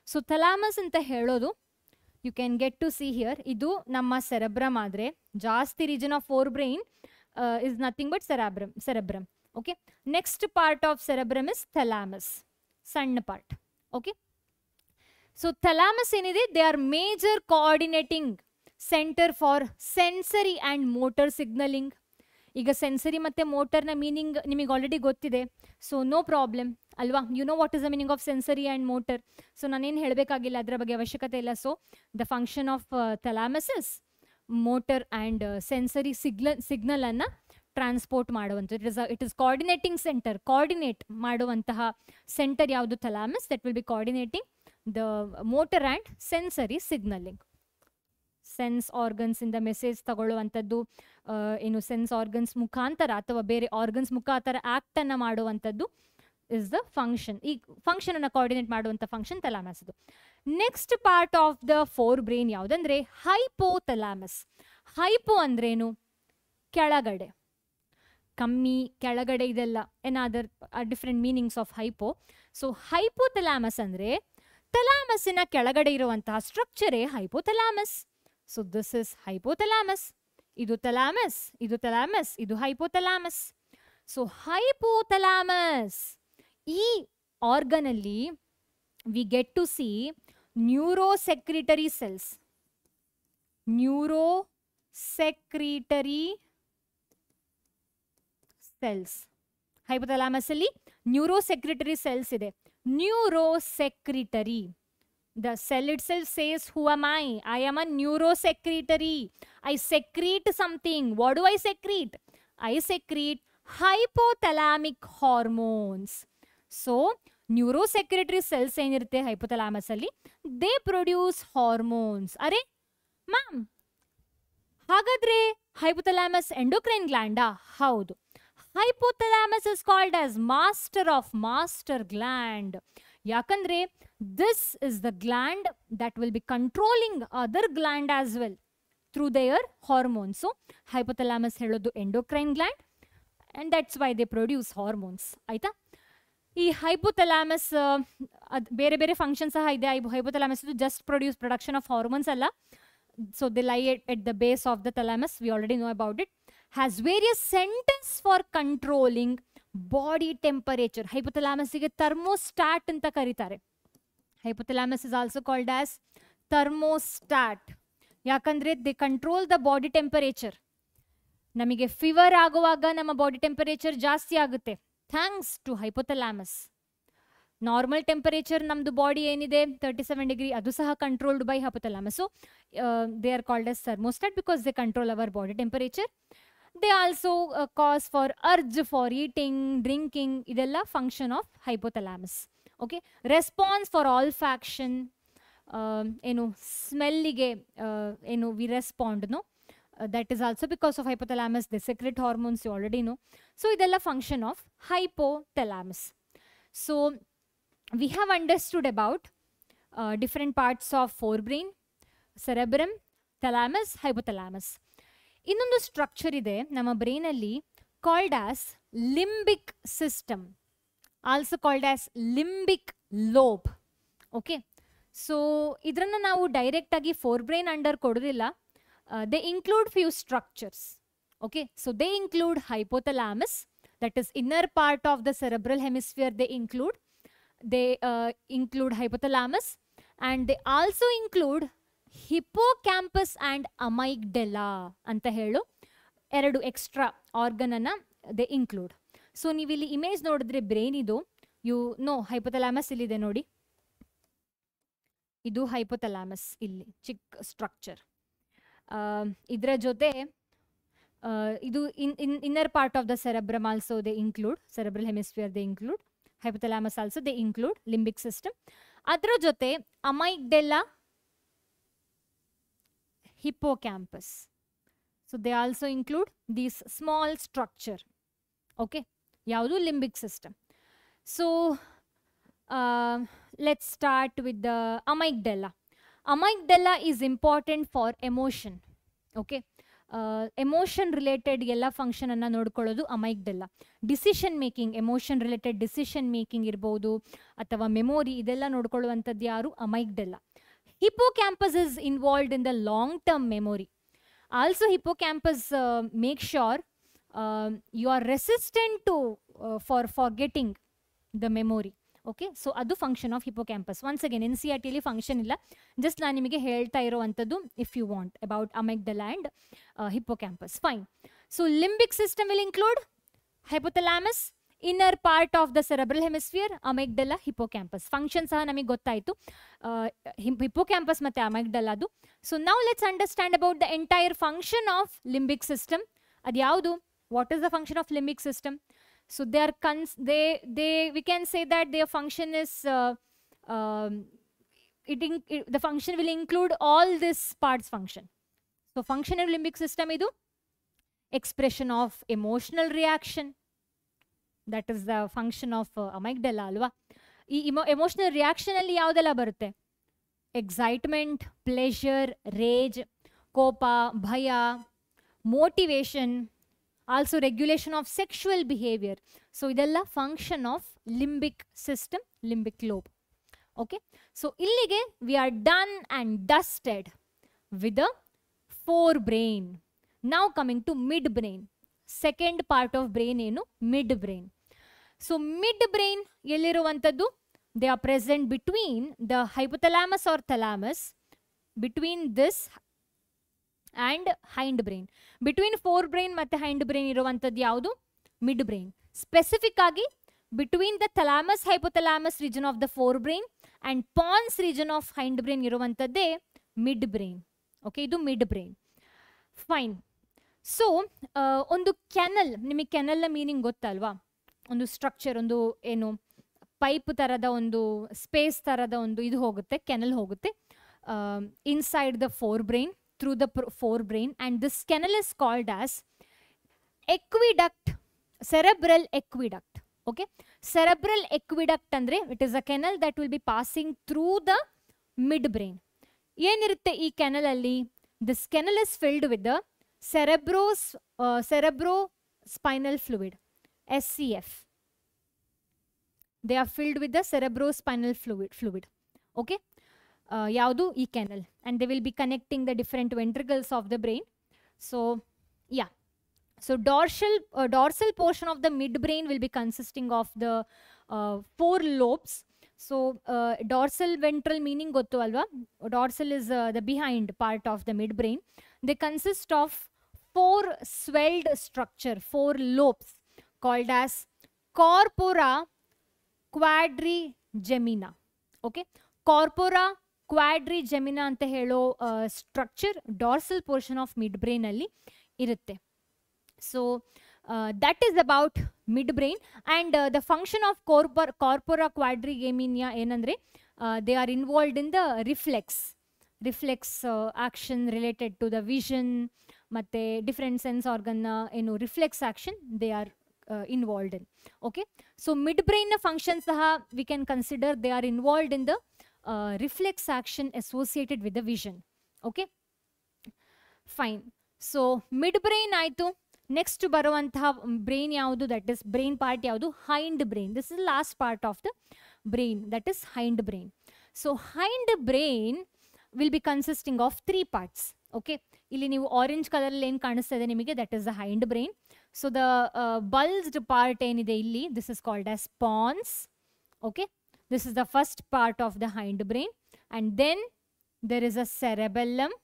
so thalamus ಅಂತ ಹೇಳೋದು you can get to see here ಇದು ನಮ್ಮ ಸೆರೆಬ್ರಮ್ ಆದರೆ ಜಾಸ್ತಿ region of forebrain is nothing but cerebrum cerebrum okay next part of cerebrum is thalamus ಸಣ್ಣ ಪಾರ್ಟ್ ಓಕೆ ಸೊ ಥಲಾಮಸ್ ಏನಿದೆ they are major coordinating centre for sensory and motor signalling ಈಗ ಸೆನ್ಸರಿ ಮತ್ತು ಮೋಟರ್ನ ಮೀನಿಂಗ್ ನಿಮಗೆ ಆಲ್ರೆಡಿ ಗೊತ್ತಿದೆ ಸೊ ನೋ ಪ್ರಾಬ್ಲಮ್ ಅಲ್ವಾ you know what is the meaning of sensory and motor so ನಾನೇನು ಹೇಳಬೇಕಾಗಿಲ್ಲ ಅದರ ಬಗ್ಗೆ ಅವಶ್ಯಕತೆ ಇಲ್ಲ so the function of thalamuses motor and sensory signal ಸಿಗ್ನಲನ್ನು ಟ್ರಾನ್ಸ್ಪೋರ್ಟ್ ಮಾಡುವಂಥದ್ದು it is it is coordinating centre coordinate ಮಾಡುವಂತಹ ಸೆಂಟರ್ ಯಾವುದು thalamus that will be coordinating the motor and sensory signalling sense organs ಇಂದ ಮೆಸೇಜ್ ತಗೊಳ್ಳುವಂಥದ್ದು ಆ, ಏನು ಸೆನ್ಸ್ ಆರ್ಗನ್ಸ್ ಮುಖಾಂತರ ಅಥವಾ ಬೇರೆ ಆರ್ಗನ್ಸ್ ಮುಖಾಂತರ ಆಕ್ಟ್ ಅನ್ನ ಮಾಡುವಂಥದ್ದು ಇಸ್ ದ ಫಂಕ್ಷನ್ ಈ ಫಂಕ್ಷನ್ ಅನ್ನ ಕೋಆರ್ಡಿನೇಟ್ ಮಾಡುವಂಥ ಫಂಕ್ಷನ್ ತಲಾಮಸ್ ಇದು next part of the forebrain ಯಾವುದಂದ್ರೆ ಹೈಪೋ ತಲಾಮಸ್ ಹೈಪೋ ಅಂದ್ರೇನು ಕೆಳಗಡೆ ಕಮ್ಮಿ ಕೆಳಗಡೆ ಇದೆಲ್ಲ ಏನಾದರ್ different meanings of hypo so hypothalamus ಅಂದ್ರೆ ತಲಾಮಸ್ಸಿನ ಕೆಳಗಡೆ ಇರುವಂತಹ ಸ್ಟ್ರಕ್ಚರೇ hypothalamus so this is hypothalamus ಇದು ತಲಾಮಸ್ ಇದು ತಲಾಮಸ್ ಇದು ಹೈಪೋಥಲಾಮಸ್ ಸೊ ಹೈಪೋಥಲಾಮಸ್ ಈ ಆರ್ಗನ್ ಅಲ್ಲಿ we get to see neurosecretory cells neurosecretory cells hypothalamus ಅಲ್ಲಿ ನ್ಯೂರೋ ಸೆಕ್ರಿಟರಿ ಸೆಲ್ಸ್ ಇದೆ neurosecretory The cell itself says, Who am I? I am a neurosecretory. I secrete something. What do I secrete? I secrete hypothalamic hormones. So, neurosecretory cells ಏನಿರುತ್ತೆ ಹೈಪೋಥಲಾಮಸ್ ಅಲ್ಲಿ ದೇ ಪ್ರೊಡ್ಯೂಸ್ ಹಾರ್ಮೋನ್ಸ್ ಅರೆ ಮ್ಯಾಮ್ ಹಾಗಾದ್ರೆ ಹೈಪೋಥಲಾಮಸ್ ಎಂಡೋಕ್ರೈನ್ ಗ್ಲ್ಯಾಂಡಾ ಹೌದು hypothalamus is called as master of master gland ಯಾಕಂದ್ರೆ this is the gland that will be controlling other gland as well through their hormones hypothalamus ಹೇಳೋದು endocrine gland and that's why they produce hormones ಆಯ್ತಾ ಈ ಹೈಪೋಥಲಾಮಸ್ ಅದು ಬೇರೆ ಬೇರೆ ಫಂಕ್ಷನ್ ಸಹ ಇದೆ ಹೈಪೋಥಲಾಮಸ್ ಇದು just produce production of hormones ಅಲ್ಲ so they lie at at the base of the thalamus we already know about it has various centres for controlling body temperature ಹೈಪೋಥಲಾಮಸ್ಸಿಗೆ ಥರ್ಮೋಸ್ಟಾಟ್ ಅಂತ ಕರೀತಾರೆ hypothalamus is also called as thermostat ಯಾಕಂದ್ರೆ they control the body temperature ನಮಗೆ ಫೀವರ್ ಆಗುವಾಗ ನಮ್ಮ ಬಾಡಿ ಟೆಂಪರೇಚರ್ ಜಾಸ್ತಿ ಆಗುತ್ತೆ thanks to hypothalamus normal temperature ನಮ್ಮದು ಬಾಡಿ ಏನಿದೆ ತರ್ಟಿ ಸೆವೆನ್ ಡಿಗ್ರಿ ಅದು ಸಹ controlled by hypothalamus so they are called as thermostat because they control our body temperature they also cause for urge for eating drinking ಇದೆಲ್ಲ function of hypothalamus okay response for olfaction ಏನು ಸ್ಮೆಲ್ಲಿಗೆ ಏನು ವಿ ರೆಸ್ಪಾಂಡ್ನು that is also because of hypothalamus they secrete hormones you already know so ಇದೆಲ್ಲ function of hypothalamus so we have understood about different parts of forebrain cerebrum thalamus hypothalamus ಇನ್ನೊಂದು ಸ್ಟ್ರಕ್ಚರ್ ಇದೆ ನಮ್ಮ ಬ್ರೈನಲ್ಲಿ called as limbic system also called as limbic lobe okay so ಇದನ್ನು ನಾವು ಡೈರೆಕ್ಟಾಗಿ ಫೋರ್ ಬ್ರೈನ್ ಅಂಡರ್ ಕೊಡೋದಿಲ್ಲ they include few structures okay so they include hypothalamus that is inner part of the cerebral hemisphere they include they include hypothalamus and they also include hippocampus and amygdala ಅಂತ ಹೇಳು ಎರಡು ಎಕ್ಸ್ಟ್ರಾ ಆರ್ಗನನ್ನು ದೇ ಇನ್ಕ್ಲೂಡ್ ಸೊ ನೀವಿಲ್ಲಿ ಇಮೇಜ್ ನೋಡಿದ್ರೆ ಬ್ರೈನ್ ಇದು ಯು ನೋ ಹೈಪೋಥಲಾಮಸ್ ಇಲ್ಲಿದೆ ನೋಡಿ ಇದು ಹೈಪೋಥಲಾಮಸ್ ಇಲ್ಲಿ ಚಿಕ್ಕ ಸ್ಟ್ರಕ್ಚರ್ ಇದರ ಜೊತೆ ಆ, ಇದು in in inner part of the cerebrum also they include cerebral hemisphere they include hypothalamus also they include limbic system ಅದರ ಜೊತೆ amygdala hippocampus so they also include these small structure okay ಯಾವುದು limbic system so let start with the amygdala amygdala is important for emotion okay emotion related ಎಲ್ಲ ಫಂಕ್ಷನ್ ಅನ್ನ ನೋಡ್ಕೊಳ್ಳೋದು amygdala decision making emotion related decision making ಇರ್ಬೋದು ಅಥವಾ ಮೆಮೊರಿ ಇದೆಲ್ಲ ನೋಡ್ಕೊಳ್ಳುವಂಥದ್ದು ಯಾರು ಅಮೈಗ್ಡೆಲ್ಲ hippocampus is involved in the long term memory also hippocampus make sure you are resistant to for forgetting the memory okay so ಅದು function of hippocampus once again N C R ಟಿಲಿ ಫಂಕ್ಷನ್ ಇಲ್ಲ ಜಸ್ಟ್ ನಾನು ನಿಮಗೆ ಹೇಳ್ತಾ ಇರುವಂಥದ್ದು if you want about amygdala and hippocampus fine so limbic system will include hypothalamus inner part of the cerebral hemisphere amygdala hippocampus function ಸಹ ನಮಗೆ ಗೊತ್ತಾಯಿತು ಹಿಪೋ ಕ್ಯಾಂಪಸ್ ಮತ್ತು ಅಮೆಗ್ಡಲ ಅದು ಸೊ ನಾವು let's understand about the entire function of limbic system ಅದು ಯಾವುದು what is the function of limbic system so they are cons they they we can say that their function is uh, um, it, in- it the function will include all this parts function so function of limbic system idu expression of emotional reaction that is the function of uh, amygdala ಅಲ್ವಾ ಈ ಎಮೋಷನಲ್ ರಿಯಾಕ್ಷನ್ ಅಲ್ಲಿ ಯಾವುದೆಲ್ಲ ಬರುತ್ತೆ ಎಕ್ಸೈಟ್ಮೆಂಟ್ ಪ್ಲೆಷರ್ ರೇಜ್ ಕೋಪ ಭಯ motivation also regulation of sexual behaviour so ಇದೆಲ್ಲ function of limbic system limbic lobe okay so ಇಲ್ಲಿಗೆ we are done and dusted with a forebrain ನಾವು coming to midbrain second part of brain ಏನು midbrain so midbrain ಎಲ್ಲಿರುವಂಥದ್ದು they are present between the hypothalamus or thalamus between this and hindbrain between forebrain ಮತ್ತು ಹೈಂಡ್ ಬ್ರೈನ್ ಇರುವಂಥದ್ದು ಯಾವುದು ಮಿಡ್ ಬ್ರೈನ್ ಸ್ಪೆಸಿಫಿಕ್ ಆಗಿ between the thalamus hypothalamus region of the forebrain and pons region of hindbrain ಇರುವಂಥದ್ದೇ ಮಿಡ್ ಬ್ರೈನ್ ಓಕೆ ಇದು ಮಿಡ್ ಬ್ರೈನ್ ಫೈನ್ ಸೊ ಒಂದು ಕೆನಲ್ ನಿಮಗೆ ಕೆನಲ್ನ ಮೀನಿಂಗ್ ಗೊತ್ತಲ್ವಾ ಒಂದು ಸ್ಟ್ರಕ್ಚರ್ ಒಂದು ಏನು ಪೈಪ್ ಥರದ ಒಂದು ಸ್ಪೇಸ್ ಥರದ ಒಂದು ಇದು ಹೋಗುತ್ತೆ ಕೆನಲ್ ಹೋಗುತ್ತೆ inside the forebrain through the forebrain and this canal is called as aqueduct cerebral aqueduct okay cerebral aqueduct ಅಂದರೆ it is a canal that will be passing through the midbrain ಏನಿರುತ್ತೆ ಈ ಕೆನಲಲ್ಲಿ this canal is filled with the cerebros cerebrospinal fluid S C F they are filled with the cerebrospinal fluid fluid okay ಯಾವುದು ಈ canal and they will be connecting the different ventricles of the brain so yeah so dorsal dorsal portion of the midbrain will be consisting of the four lobes so dorsal ventral meaning ಗೊತ್ತು ಅಲ್ವಾ dorsal is the behind part of the midbrain they consist of four swelled structure four lobes called as corpora quadrigemina okay corpora quadrigemina ಅಂತ ಹೇಳೋ ಸ್ಟ್ರಕ್ಚರ್ ಡಾರ್ಸಲ್ ಪೋರ್ಷನ್ ಆಫ್ ಮಿಡ್ ಬ್ರೈನಲ್ಲಿ ಇರುತ್ತೆ so that is about mid brain and the function of corpor corpora quadrigemina ಏನಂದರೆ they are involved in the reflex reflex action related to the vision ಮತ್ತು ಡಿಫ್ರೆಂಟ್ ಸೆನ್ಸ್ ಆರ್ಗನ್ನ ಏನು reflex action they are involved in okay so ಮಿಡ್ ಬ್ರೈನ್ನ ಫಂಕ್ಷನ್ ಸಹ we can consider they are involved in the reflex action associated with the vision okay fine so midbrain ಆಯಿತು ನೆಕ್ಸ್ಟ್ ಬರುವಂತಹ ಬ್ರೈನ್ ಯಾವುದು ದಟ್ ಇಸ್ ಬ್ರೈನ್ ಪಾರ್ಟ್ ಯಾವುದು hind hindbrain this is last part of the brain that is hindbrain so hindbrain will be consisting of three parts okay ಇಲ್ಲಿ ನೀವು ಆರೆಂಜ್ ಕಲರಲ್ಲಿ ಏನು ಕಾಣಿಸ್ತಾ ಇದೆ ನಿಮಗೆ that is the hindbrain so the bulged part ಏನಿದೆ ಇಲ್ಲಿ this is called as pons okay this is the first part of the hindbrain and then there is a cerebellum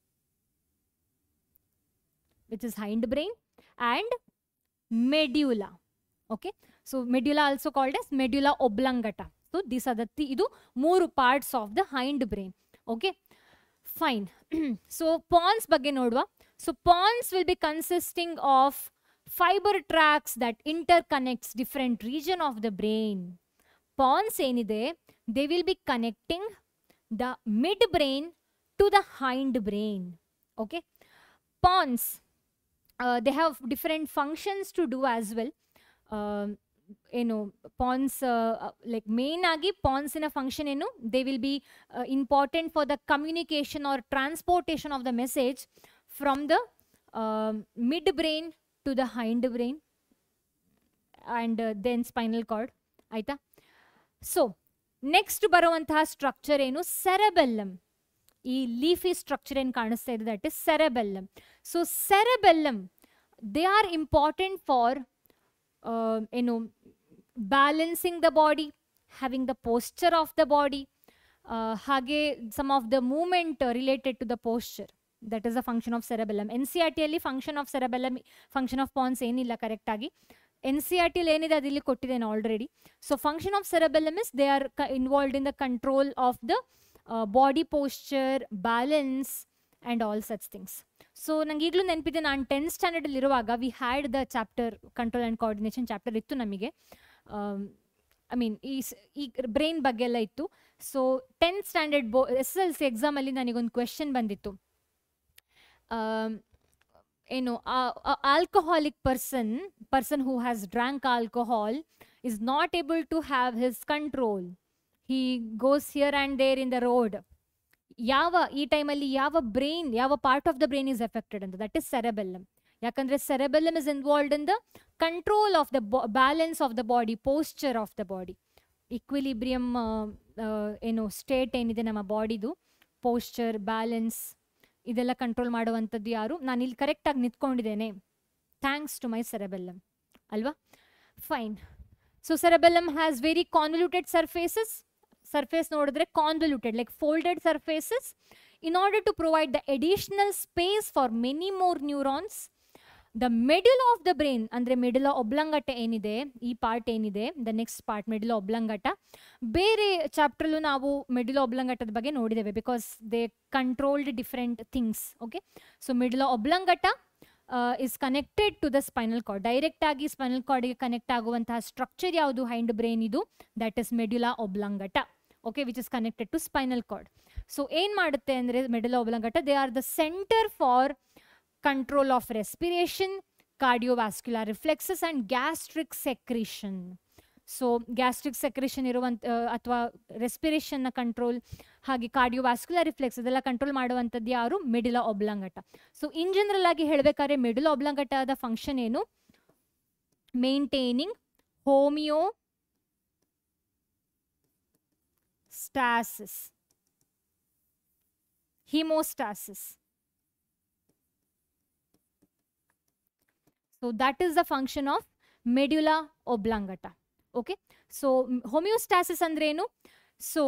which is hind brain and medulla okay so medulla also called as medulla oblongata so these are the th- ಇದು ಮೂರು parts of the hind brain okay fine so pons ಬಗ್ಗೆ ನೋಡುವ so pons will be consisting of fiber tracks that interconnects different region of the brain pons ಏನಿದೆ they will be connecting the mid brain to the hind brain okay pons uh, they have different functions to do as well um, ಏನು ಪಾನ್ಸ್ ಲೈಕ್ ಮೇನ್ ಆಗಿ ಪಾನ್ಸಿನ ಫಂಕ್ಷನ್ ಏನು they will be important for the communication or transportation of the message from the midbrain to the hindbrain and then spinal cord ಆಯಿತಾ ಸೊ ನೆಕ್ಸ್ಟ್ ಬರುವಂತಹ ಸ್ಟ್ರಕ್ಚರ್ ಏನು ಸೆರೆಬೆಲ್ಲಮ್ ಈ ಲೀಫಿ ಸ್ಟ್ರಕ್ಚರ್ ಏನು ಕಾಣಿಸ್ತಾ ಇದೆ that is cerebellum so cerebellum they are important for ಏನು balancing the body having the posture of the body ಹಾಗೆ some of the movement related to the posture that is a function of cerebellum N C R ಟಿಯಲ್ಲಿ function of cerebellum function of pons ಏನಿಲ್ಲ ಕರೆಕ್ಟಾಗಿ ಎನ್ ಸಿ ಆರ್ ಟಿಲಿ ಏನಿದೆ ಅದಿಲ್ಲಿ ಕೊಟ್ಟಿದ್ದೇನೆ already so function of cerebellum is they are involved in the control of the body posture balance and all such things so ನಂಗೆ ಈಗಲೂ ನೆನಪಿದೆ ನಾನು ಟೆಂತ್ ಸ್ಟ್ಯಾಂಡರ್ಡಲ್ಲಿ ಇರುವಾಗ we had the chapter control and coordination chapter ಇತ್ತು ನಮಗೆ ಐ ಮೀನ್ ಈ ಈ ಬ್ರೈನ್ ಬಗ್ಗೆ ಎಲ್ಲ ಇತ್ತು ಸೊ ಟೆಂತ್ ಸ್ಟ್ಯಾಂಡರ್ಡ್ ಬೋ ಎಸ್ ಎಲ್ ಸಿ ಎಕ್ಸಾಮಲ್ಲಿ ನನಗೊಂದು ಕ್ವೆಶನ್ ಬಂದಿತ್ತು ಏನು alcoholic person person who has drank alcohol is not able to have his control he goes here and there in the road ಯಾವ ಈ ಟೈಮಲ್ಲಿ ಯಾವ ಬ್ರೈನ್ ಯಾವ part of the brain is affected ಅಂತ ದಟ್ ಇಸ್ ಸೆರೆಬೆಲ್ಲಮ್ ಯಾಕಂದರೆ cerebellum is involved in the control of the balance of the body posture of the body equilibrium ಏನು ಸ್ಟೇಟ್ ಏನಿದೆ ನಮ್ಮ ಬಾಡಿದು ಪೋಸ್ಚರ್ ಬ್ಯಾಲೆನ್ಸ್ ಇದೆಲ್ಲ ಕಂಟ್ರೋಲ್ ಮಾಡುವಂಥದ್ದು ಯಾರು ನಾನು ಇಲ್ಲಿ ಕರೆಕ್ಟಾಗಿ ನಿಂತ್ಕೊಂಡಿದ್ದೇನೆ ಥ್ಯಾಂಕ್ಸ್ ಟು ಮೈ ಸೆರೆಬೆಲ್ಲಮ್ ಅಲ್ವಾ fine so cerebellum has very convoluted surfaces surface ನೋಡಿದ್ರೆ convoluted like folded surfaces in order to provide the additional space for many more neurons the middle of the brain ಅಂದರೆ ಮಿಡಲ್ ಒಬ್ಲಂಗಟ ಏನಿದೆ ಈ ಪಾರ್ಟ್ ಏನಿದೆ the next part middle oblongata ಬೇರೆ ಚಾಪ್ಟ್ರಲ್ಲೂ ನಾವು ಮಿಡಲ್ ಒಬ್ಲಂಗಟದ ಬಗ್ಗೆ ನೋಡಿದ್ದೇವೆ because they controlled different things okay so middle oblongata is connected to the spinal cord direct ಆಗಿ ಸ್ಪೈನಲ್ ಕಾರ್ಡ್ಗೆ ಕನೆಕ್ಟ್ ಆಗುವಂತಹ ಸ್ಟ್ರಕ್ಚರ್ ಯಾವುದು ಹೈಂಡ್ ಬ್ರೈನ್ ಇದು that is medulla oblongata okay which is connected to spinal cord so ಏನು ಮಾಡುತ್ತೆ ಅಂದರೆ medulla oblongata they are the centre for control of respiration cardiovascular reflexes and gastric secretion so gastric secretion ಇರುವಂಥ ಅಥವಾ ರೆಸ್ಪಿರೇಷನ್ನ ಕಂಟ್ರೋಲ್ ಹಾಗೆ ಕಾರ್ಡಿಯೋವ್ಯಾಸ್ಕ್ಯುಲರ್ ರಿಫ್ಲೆಕ್ಸ್ ಅದೆಲ್ಲ ಕಂಟ್ರೋಲ್ ಮಾಡುವಂಥದ್ದು ಯಾರು ಮಿಡಿಲ ಒಬ್ಲಂಗಟ ಸೊ ಇನ್ ಜನರಲ್ ಆಗಿ ಹೇಳಬೇಕಾದ್ರೆ ಮಿಡಿಲ ಒಬ್ಲಂಗಟದ ಫಂಕ್ಷನ್ ಏನು maintaining homeostasis haemostasis So that is the function of medulla oblongata. Okay. So m- homeostasis ಅಂದ್ರೇನು so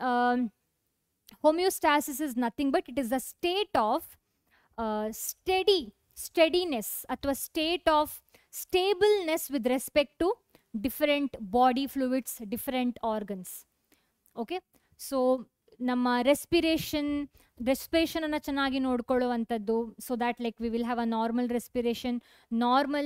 homeostasis is nothing but it is the state of uh, steady steadiness ಅಥವಾ state of stableness with respect to different body fluids different organs okay so ನಮ್ಮ ರೆಸ್ಪಿರೇಷನ್ ರೆಸ್ಪಿರೇಷನ್ ಅನ್ನ ಚೆನ್ನಾಗಿ ನೋಡ್ಕೊಳ್ಳುವಂಥದ್ದು so that like we will have a normal respiration normal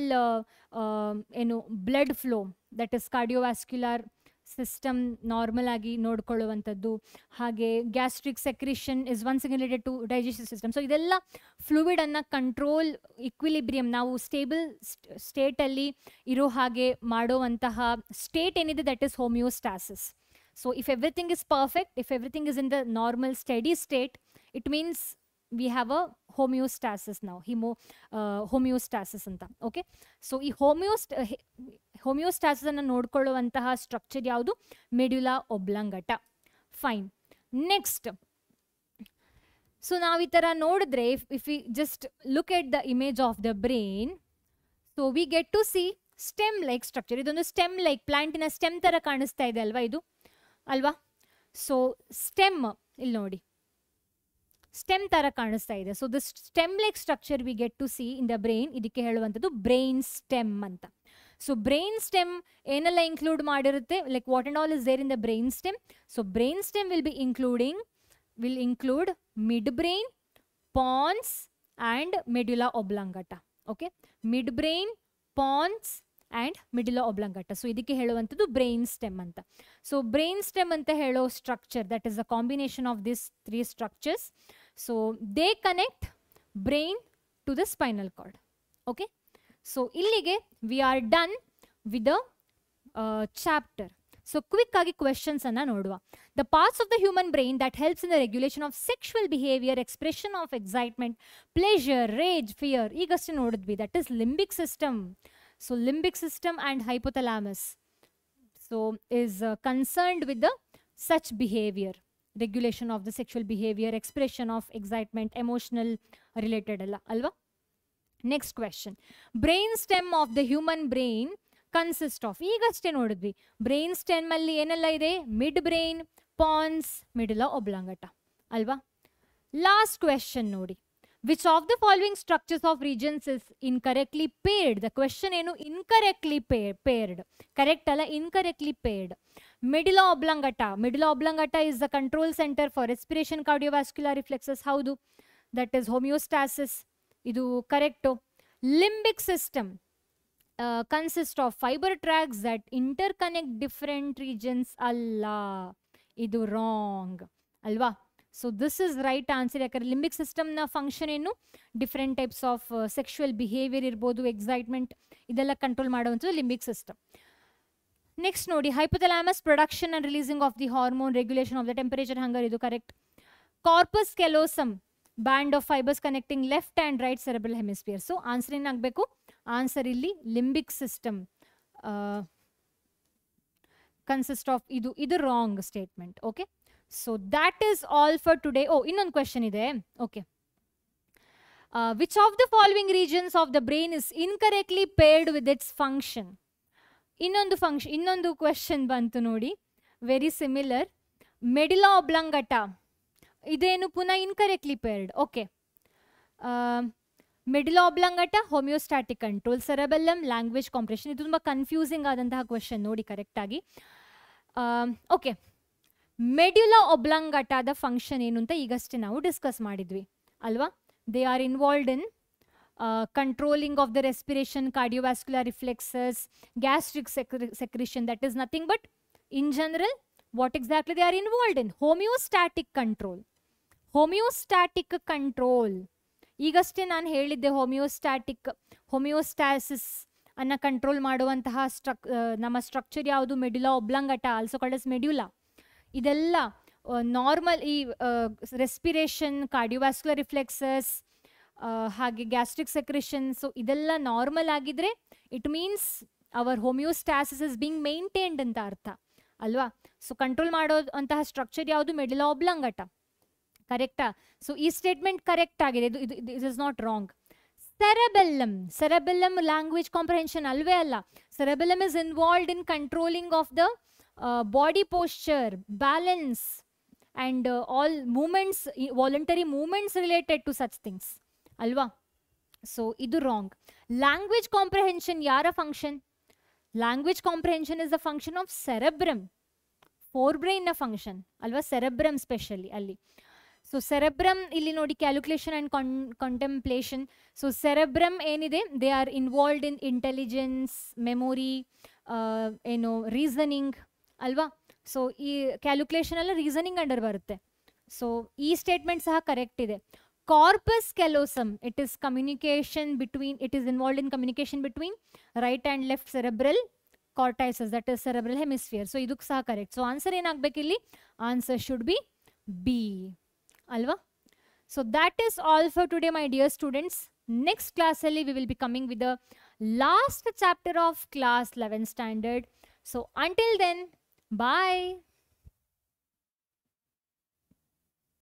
ಏನು blood flow that is cardiovascular system normal ಆಗಿ ನೋಡ್ಕೊಳ್ಳುವಂಥದ್ದು ಹಾಗೆ gastric secretion is ones related to digestive system so ಇದೆಲ್ಲ ಫ್ಲೂಯಿಡನ್ನು ಕಂಟ್ರೋಲ್ ಇಕ್ವಿಲಿಬ್ರಿಯಮ್ ನಾವು ಸ್ಟೇಬಲ್ ಸ್ಟೇಟಲ್ಲಿ ಇರೋ ಹಾಗೆ ಮಾಡುವಂತಹ ಸ್ಟೇಟ್ ಏನಿದೆ that is homeostasis So if everything is perfect, if everything is in the normal steady state, it means we have a homeostasis now, hemo, uh, homeostasis ಅಂತ ಓಕೆ ಸೊ ಈ ಹೋಮಿಯೋಸ್ಟ್ ಹೋಮಿಯೋಸ್ಟಾಸಿಸ್ ಅನ್ನು ನೋಡ್ಕೊಳ್ಳುವಂತಹ ಸ್ಟ್ರಕ್ಚರ್ ಯಾವುದು medulla oblongata fine next so ನಾವು ಈ ಥರ ನೋಡಿದ್ರೆ if if we just look at the image of the brain so we get to see stem like structure ಇದೊಂದು ಸ್ಟೆಮ್ ಲೈಕ್ ಪ್ಲಾಂಟಿನ ಸ್ಟೆಮ್ ಥರ ಕಾಣಿಸ್ತಾ ಇದೆ ಅಲ್ವಾ ಇದು ಅಲ್ವಾ ಸೊ ಸ್ಟೆಮ್ ಇಲ್ಲಿ ನೋಡಿ ಸ್ಟೆಮ್ ಥರ ಕಾಣಿಸ್ತಾ ಇದೆ so this stem like structure we get to see in the brain ಇದಕ್ಕೆ ಹೇಳುವಂಥದ್ದು ಬ್ರೈನ್ ಸ್ಟೆಮ್ ಅಂತ ಸೊ ಬ್ರೈನ್ ಸ್ಟೆಮ್ ಏನೆಲ್ಲ ಇನ್ಕ್ಲೂಡ್ ಮಾಡಿರುತ್ತೆ like what and all is there in the brain stem so brain stem will be including will include midbrain pons and medulla oblongata okay midbrain pons and middle oblongata so ಇದಕ್ಕೆ ಹೇಳುವಂಥದ್ದು ಬ್ರೈನ್ ಸ್ಟೆಮ್ ಅಂತ ಸೊ ಬ್ರೈನ್ ಸ್ಟೆಮ್ ಅಂತ ಹೇಳೋ structure that is a combination of this three structures so they connect brain to the spinal cord okay so ಇಲ್ಲಿಗೆ we are done with the chapter so quick ಆಗಿ ಕ್ವೆಶನ್ಸ್ ಅನ್ನ ನೋಡುವ the parts of the human brain that helps in the regulation of sexual behaviour expression of excitement pleasure rage fear ಈಗಷ್ಟೇ ನೋಡಿದ್ವಿ that is limbic system so limbic system and hypothalamus so is uh, concerned with the such behavior regulation of the sexual behavior expression of excitement emotional related ಅಲ್ಲ ಅಲ್ವಾ next question brain stem of the human brain consist of ಈಗಷ್ಟೇ ನೋಡಿದ್ವಿ ಬ್ರೈನ್ ಸ್ಟೆಮ್ ಅಲ್ಲಿ ಏನೆಲ್ಲ ಇದೆ midbrain pons middle oblongata ಅಲ್ವಾ ಲಾಸ್ಟ್ ಕ್ವೆಶನ್ ನೋಡಿ which of the following structures of regions is incorrectly paired the question ಏನು ಇನ್ಕರೆಕ್ಟ್ಲಿ ಪೇರ್ಡ್ ಕರೆಕ್ಟ್ ಅಲ್ಲ incorrectly paired middle oblongata middle oblongata is the control centre for respiration cardiovascular reflexes ಹೌದು ದಟ್ ಇಸ್ ಹೋಮಿಯೋಸ್ಟಾಸಿಸ್ ಇದು correct limbic system consist of fibre tracts that interconnect different regions ಅಲ್ಲ ಇದು ರಾಂಗ್ ಅಲ್ವಾ so this is right answer ಯಾಕಂದ್ರೆ ಲಿಂಬಿಕ್ ಸಿಸ್ಟಮ್ನ ಫಂಕ್ಷನ್ ಏನು different types of sexual behaviour ಇರ್ಬೋದು ಎಕ್ಸೈಟ್ಮೆಂಟ್ ಇದೆಲ್ಲ ಕಂಟ್ರೋಲ್ ಮಾಡುವಂಥದ್ದು ಲಿಂಬಿಕ್ ಸಿಸ್ಟಮ್ ನೆಕ್ಸ್ಟ್ ನೋಡಿ hypothalamus production and releasing of the hormone regulation of the temperature hunger ಇದು correct corpus callosum band of fibres connecting left and right cerebral hemisphere so answer ಏನಾಗಬೇಕು ಆನ್ಸರ್ ಇಲ್ಲಿ ಲಿಂಬಿಕ್ ಸಿಸ್ಟಮ್ ಕನ್ಸಿಸ್ಟ್ ಆಫ್ ಇದು ಇದು wrong statement okay so that is all for today oh ಇನ್ನೊಂದು ಕ್ವೆಶನ್ ಇದೆ okay which of the following regions of the brain is incorrectly paired with its function ಇನ್ನೊಂದು ಫಂಕ್ಷನ್ ಇನ್ನೊಂದು ಕ್ವೆಶನ್ ಬಂತು ನೋಡಿ ವೆರಿ ಸಿಮಿಲರ್ ಮೆಡಿಲಾ ಒಬ್ಲಂಗಟ ಇದೇನು ಪುನಃ incorrectly paired okay middle oblongata homeostatic control cerebellum language compression ಇದು ತುಂಬ ಕನ್ಫ್ಯೂಸಿಂಗ್ ಆದಂತಹ ಕ್ವೆಶನ್ ನೋಡಿ ಕರೆಕ್ಟಾಗಿ ಓಕೆ ಮೆಡ್ಯುಲಾ ಒಬ್ಲಂಗಟಾದ ಫಂಕ್ಷನ್ ಏನು ಅಂತ ಈಗಷ್ಟೇ ನಾವು ಡಿಸ್ಕಸ್ ಮಾಡಿದ್ವಿ ಅಲ್ವಾ they are involved in controlling of the respiration cardiovascular reflexes gastric secretion that is nothing but in general what exactly they are involved in homeostatic control homeostatic control ಈಗಷ್ಟೇ ನಾನು ಹೇಳಿದ್ದೆ ಹೋಮಿಯೋಸ್ಟ್ಯಾಟಿಕ್ ಹೋಮಿಯೋಸ್ಟಾಸಿಸ್ ಅನ್ನ ಕಂಟ್ರೋಲ್ ಮಾಡುವಂತಹ ಸ್ಟ್ರಕ್ ನಮ್ಮ ಸ್ಟ್ರಕ್ಚರ್ ಯಾವುದು medulla oblongata also called medulla ಇದೆಲ್ಲ ನಾರ್ಮಲ್ ಈ ರೆಸ್ಪಿರೇಷನ್ ಕಾರ್ಡಿಯೋವ್ಯಾಸ್ಕ್ಯುಲರ್ ರಿಫ್ಲೆಕ್ಸಸ್ ಹಾಗೆ ಗ್ಯಾಸ್ಟ್ರಿಕ್ ಸೆಕ್ರೆಷನ್ ಸೊ ಇದೆಲ್ಲ ನಾರ್ಮಲ್ ಆಗಿದ್ರೆ it means our homeostasis is being maintained ಅಂತ ಅರ್ಥ ಅಲ್ವಾ ಸೊ ಕಂಟ್ರೋಲ್ ಮಾಡೋ ಅಂತಹ ಸ್ಟ್ರಕ್ಚರ್ ಯಾವುದು ಮೆಡಿಲಾ ಒಬ್ಲಂಗಟ ಕರೆಕ್ಟಾ ಸೊ ಈ ಸ್ಟೇಟ್ಮೆಂಟ್ ಕರೆಕ್ಟ್ ಆಗಿದೆ ಇದು ಇದು it is not wrong cerebellum cerebellum language comprehension ಅಲ್ವೇ ಅಲ್ಲ cerebellum is involved in controlling of the body posture balance and all movements voluntary movements related to such things ಅಲ್ವಾ ಸೊ ಇದು ರಾಂಗ್ ಲ್ಯಾಂಗ್ವೇಜ್ ಕಾಂಪ್ರಹೆನ್ಷನ್ ಯಾರ function language comprehension is the function of cerebrum ಫೋರ್ ಬ್ರೈನ್ನ ಫಂಕ್ಷನ್ ಅಲ್ವಾ ಸೆರೆಬ್ರಮ್ ಸ್ಪೆಷಲಿ ಅಲ್ಲಿ ಸೊ ಸೆರೆಬ್ರಮ್ ಇಲ್ಲಿ ನೋಡಿ ಕ್ಯಾಲ್ಕುಲೇಷನ್ ಆ್ಯಂಡ್ ಕಾನ್ ಕಾಂಟೆಂಪ್ಲೇಷನ್ ಸೊ ಸೆರೆಬ್ರಮ್ ಏನಿದೆ they are involved in intelligence memory ಏನು ರೀಸನಿಂಗ್ ಅಲ್ವಾ ಸೊ ಈ ಕ್ಯಾಲ್ಕುಲೇಷನ್ ಎಲ್ಲ ರೀಸನಿಂಗ್ ಅಂಡರ್ ಬರುತ್ತೆ ಸೊ ಈ ಸ್ಟೇಟ್ಮೆಂಟ್ ಸಹ ಕರೆಕ್ಟ್ ಇದೆ corpus callosum it is communication between it is involved in communication between right and left cerebral cortices that is cerebral hemisphere so ಇದಕ್ಕೆ ಸಹ ಕರೆಕ್ಟ್ ಸೊ ಆನ್ಸರ್ ಏನಾಗಬೇಕು ಇಲ್ಲಿ ಆನ್ಸರ್ ಶುಡ್ ಬಿ ಬಿ ಅಲ್ವಾ so that is all for today my dear students next ಕ್ಲಾಸಲ್ಲಿ we will be coming with the last chapter of class eleven standard so until then bye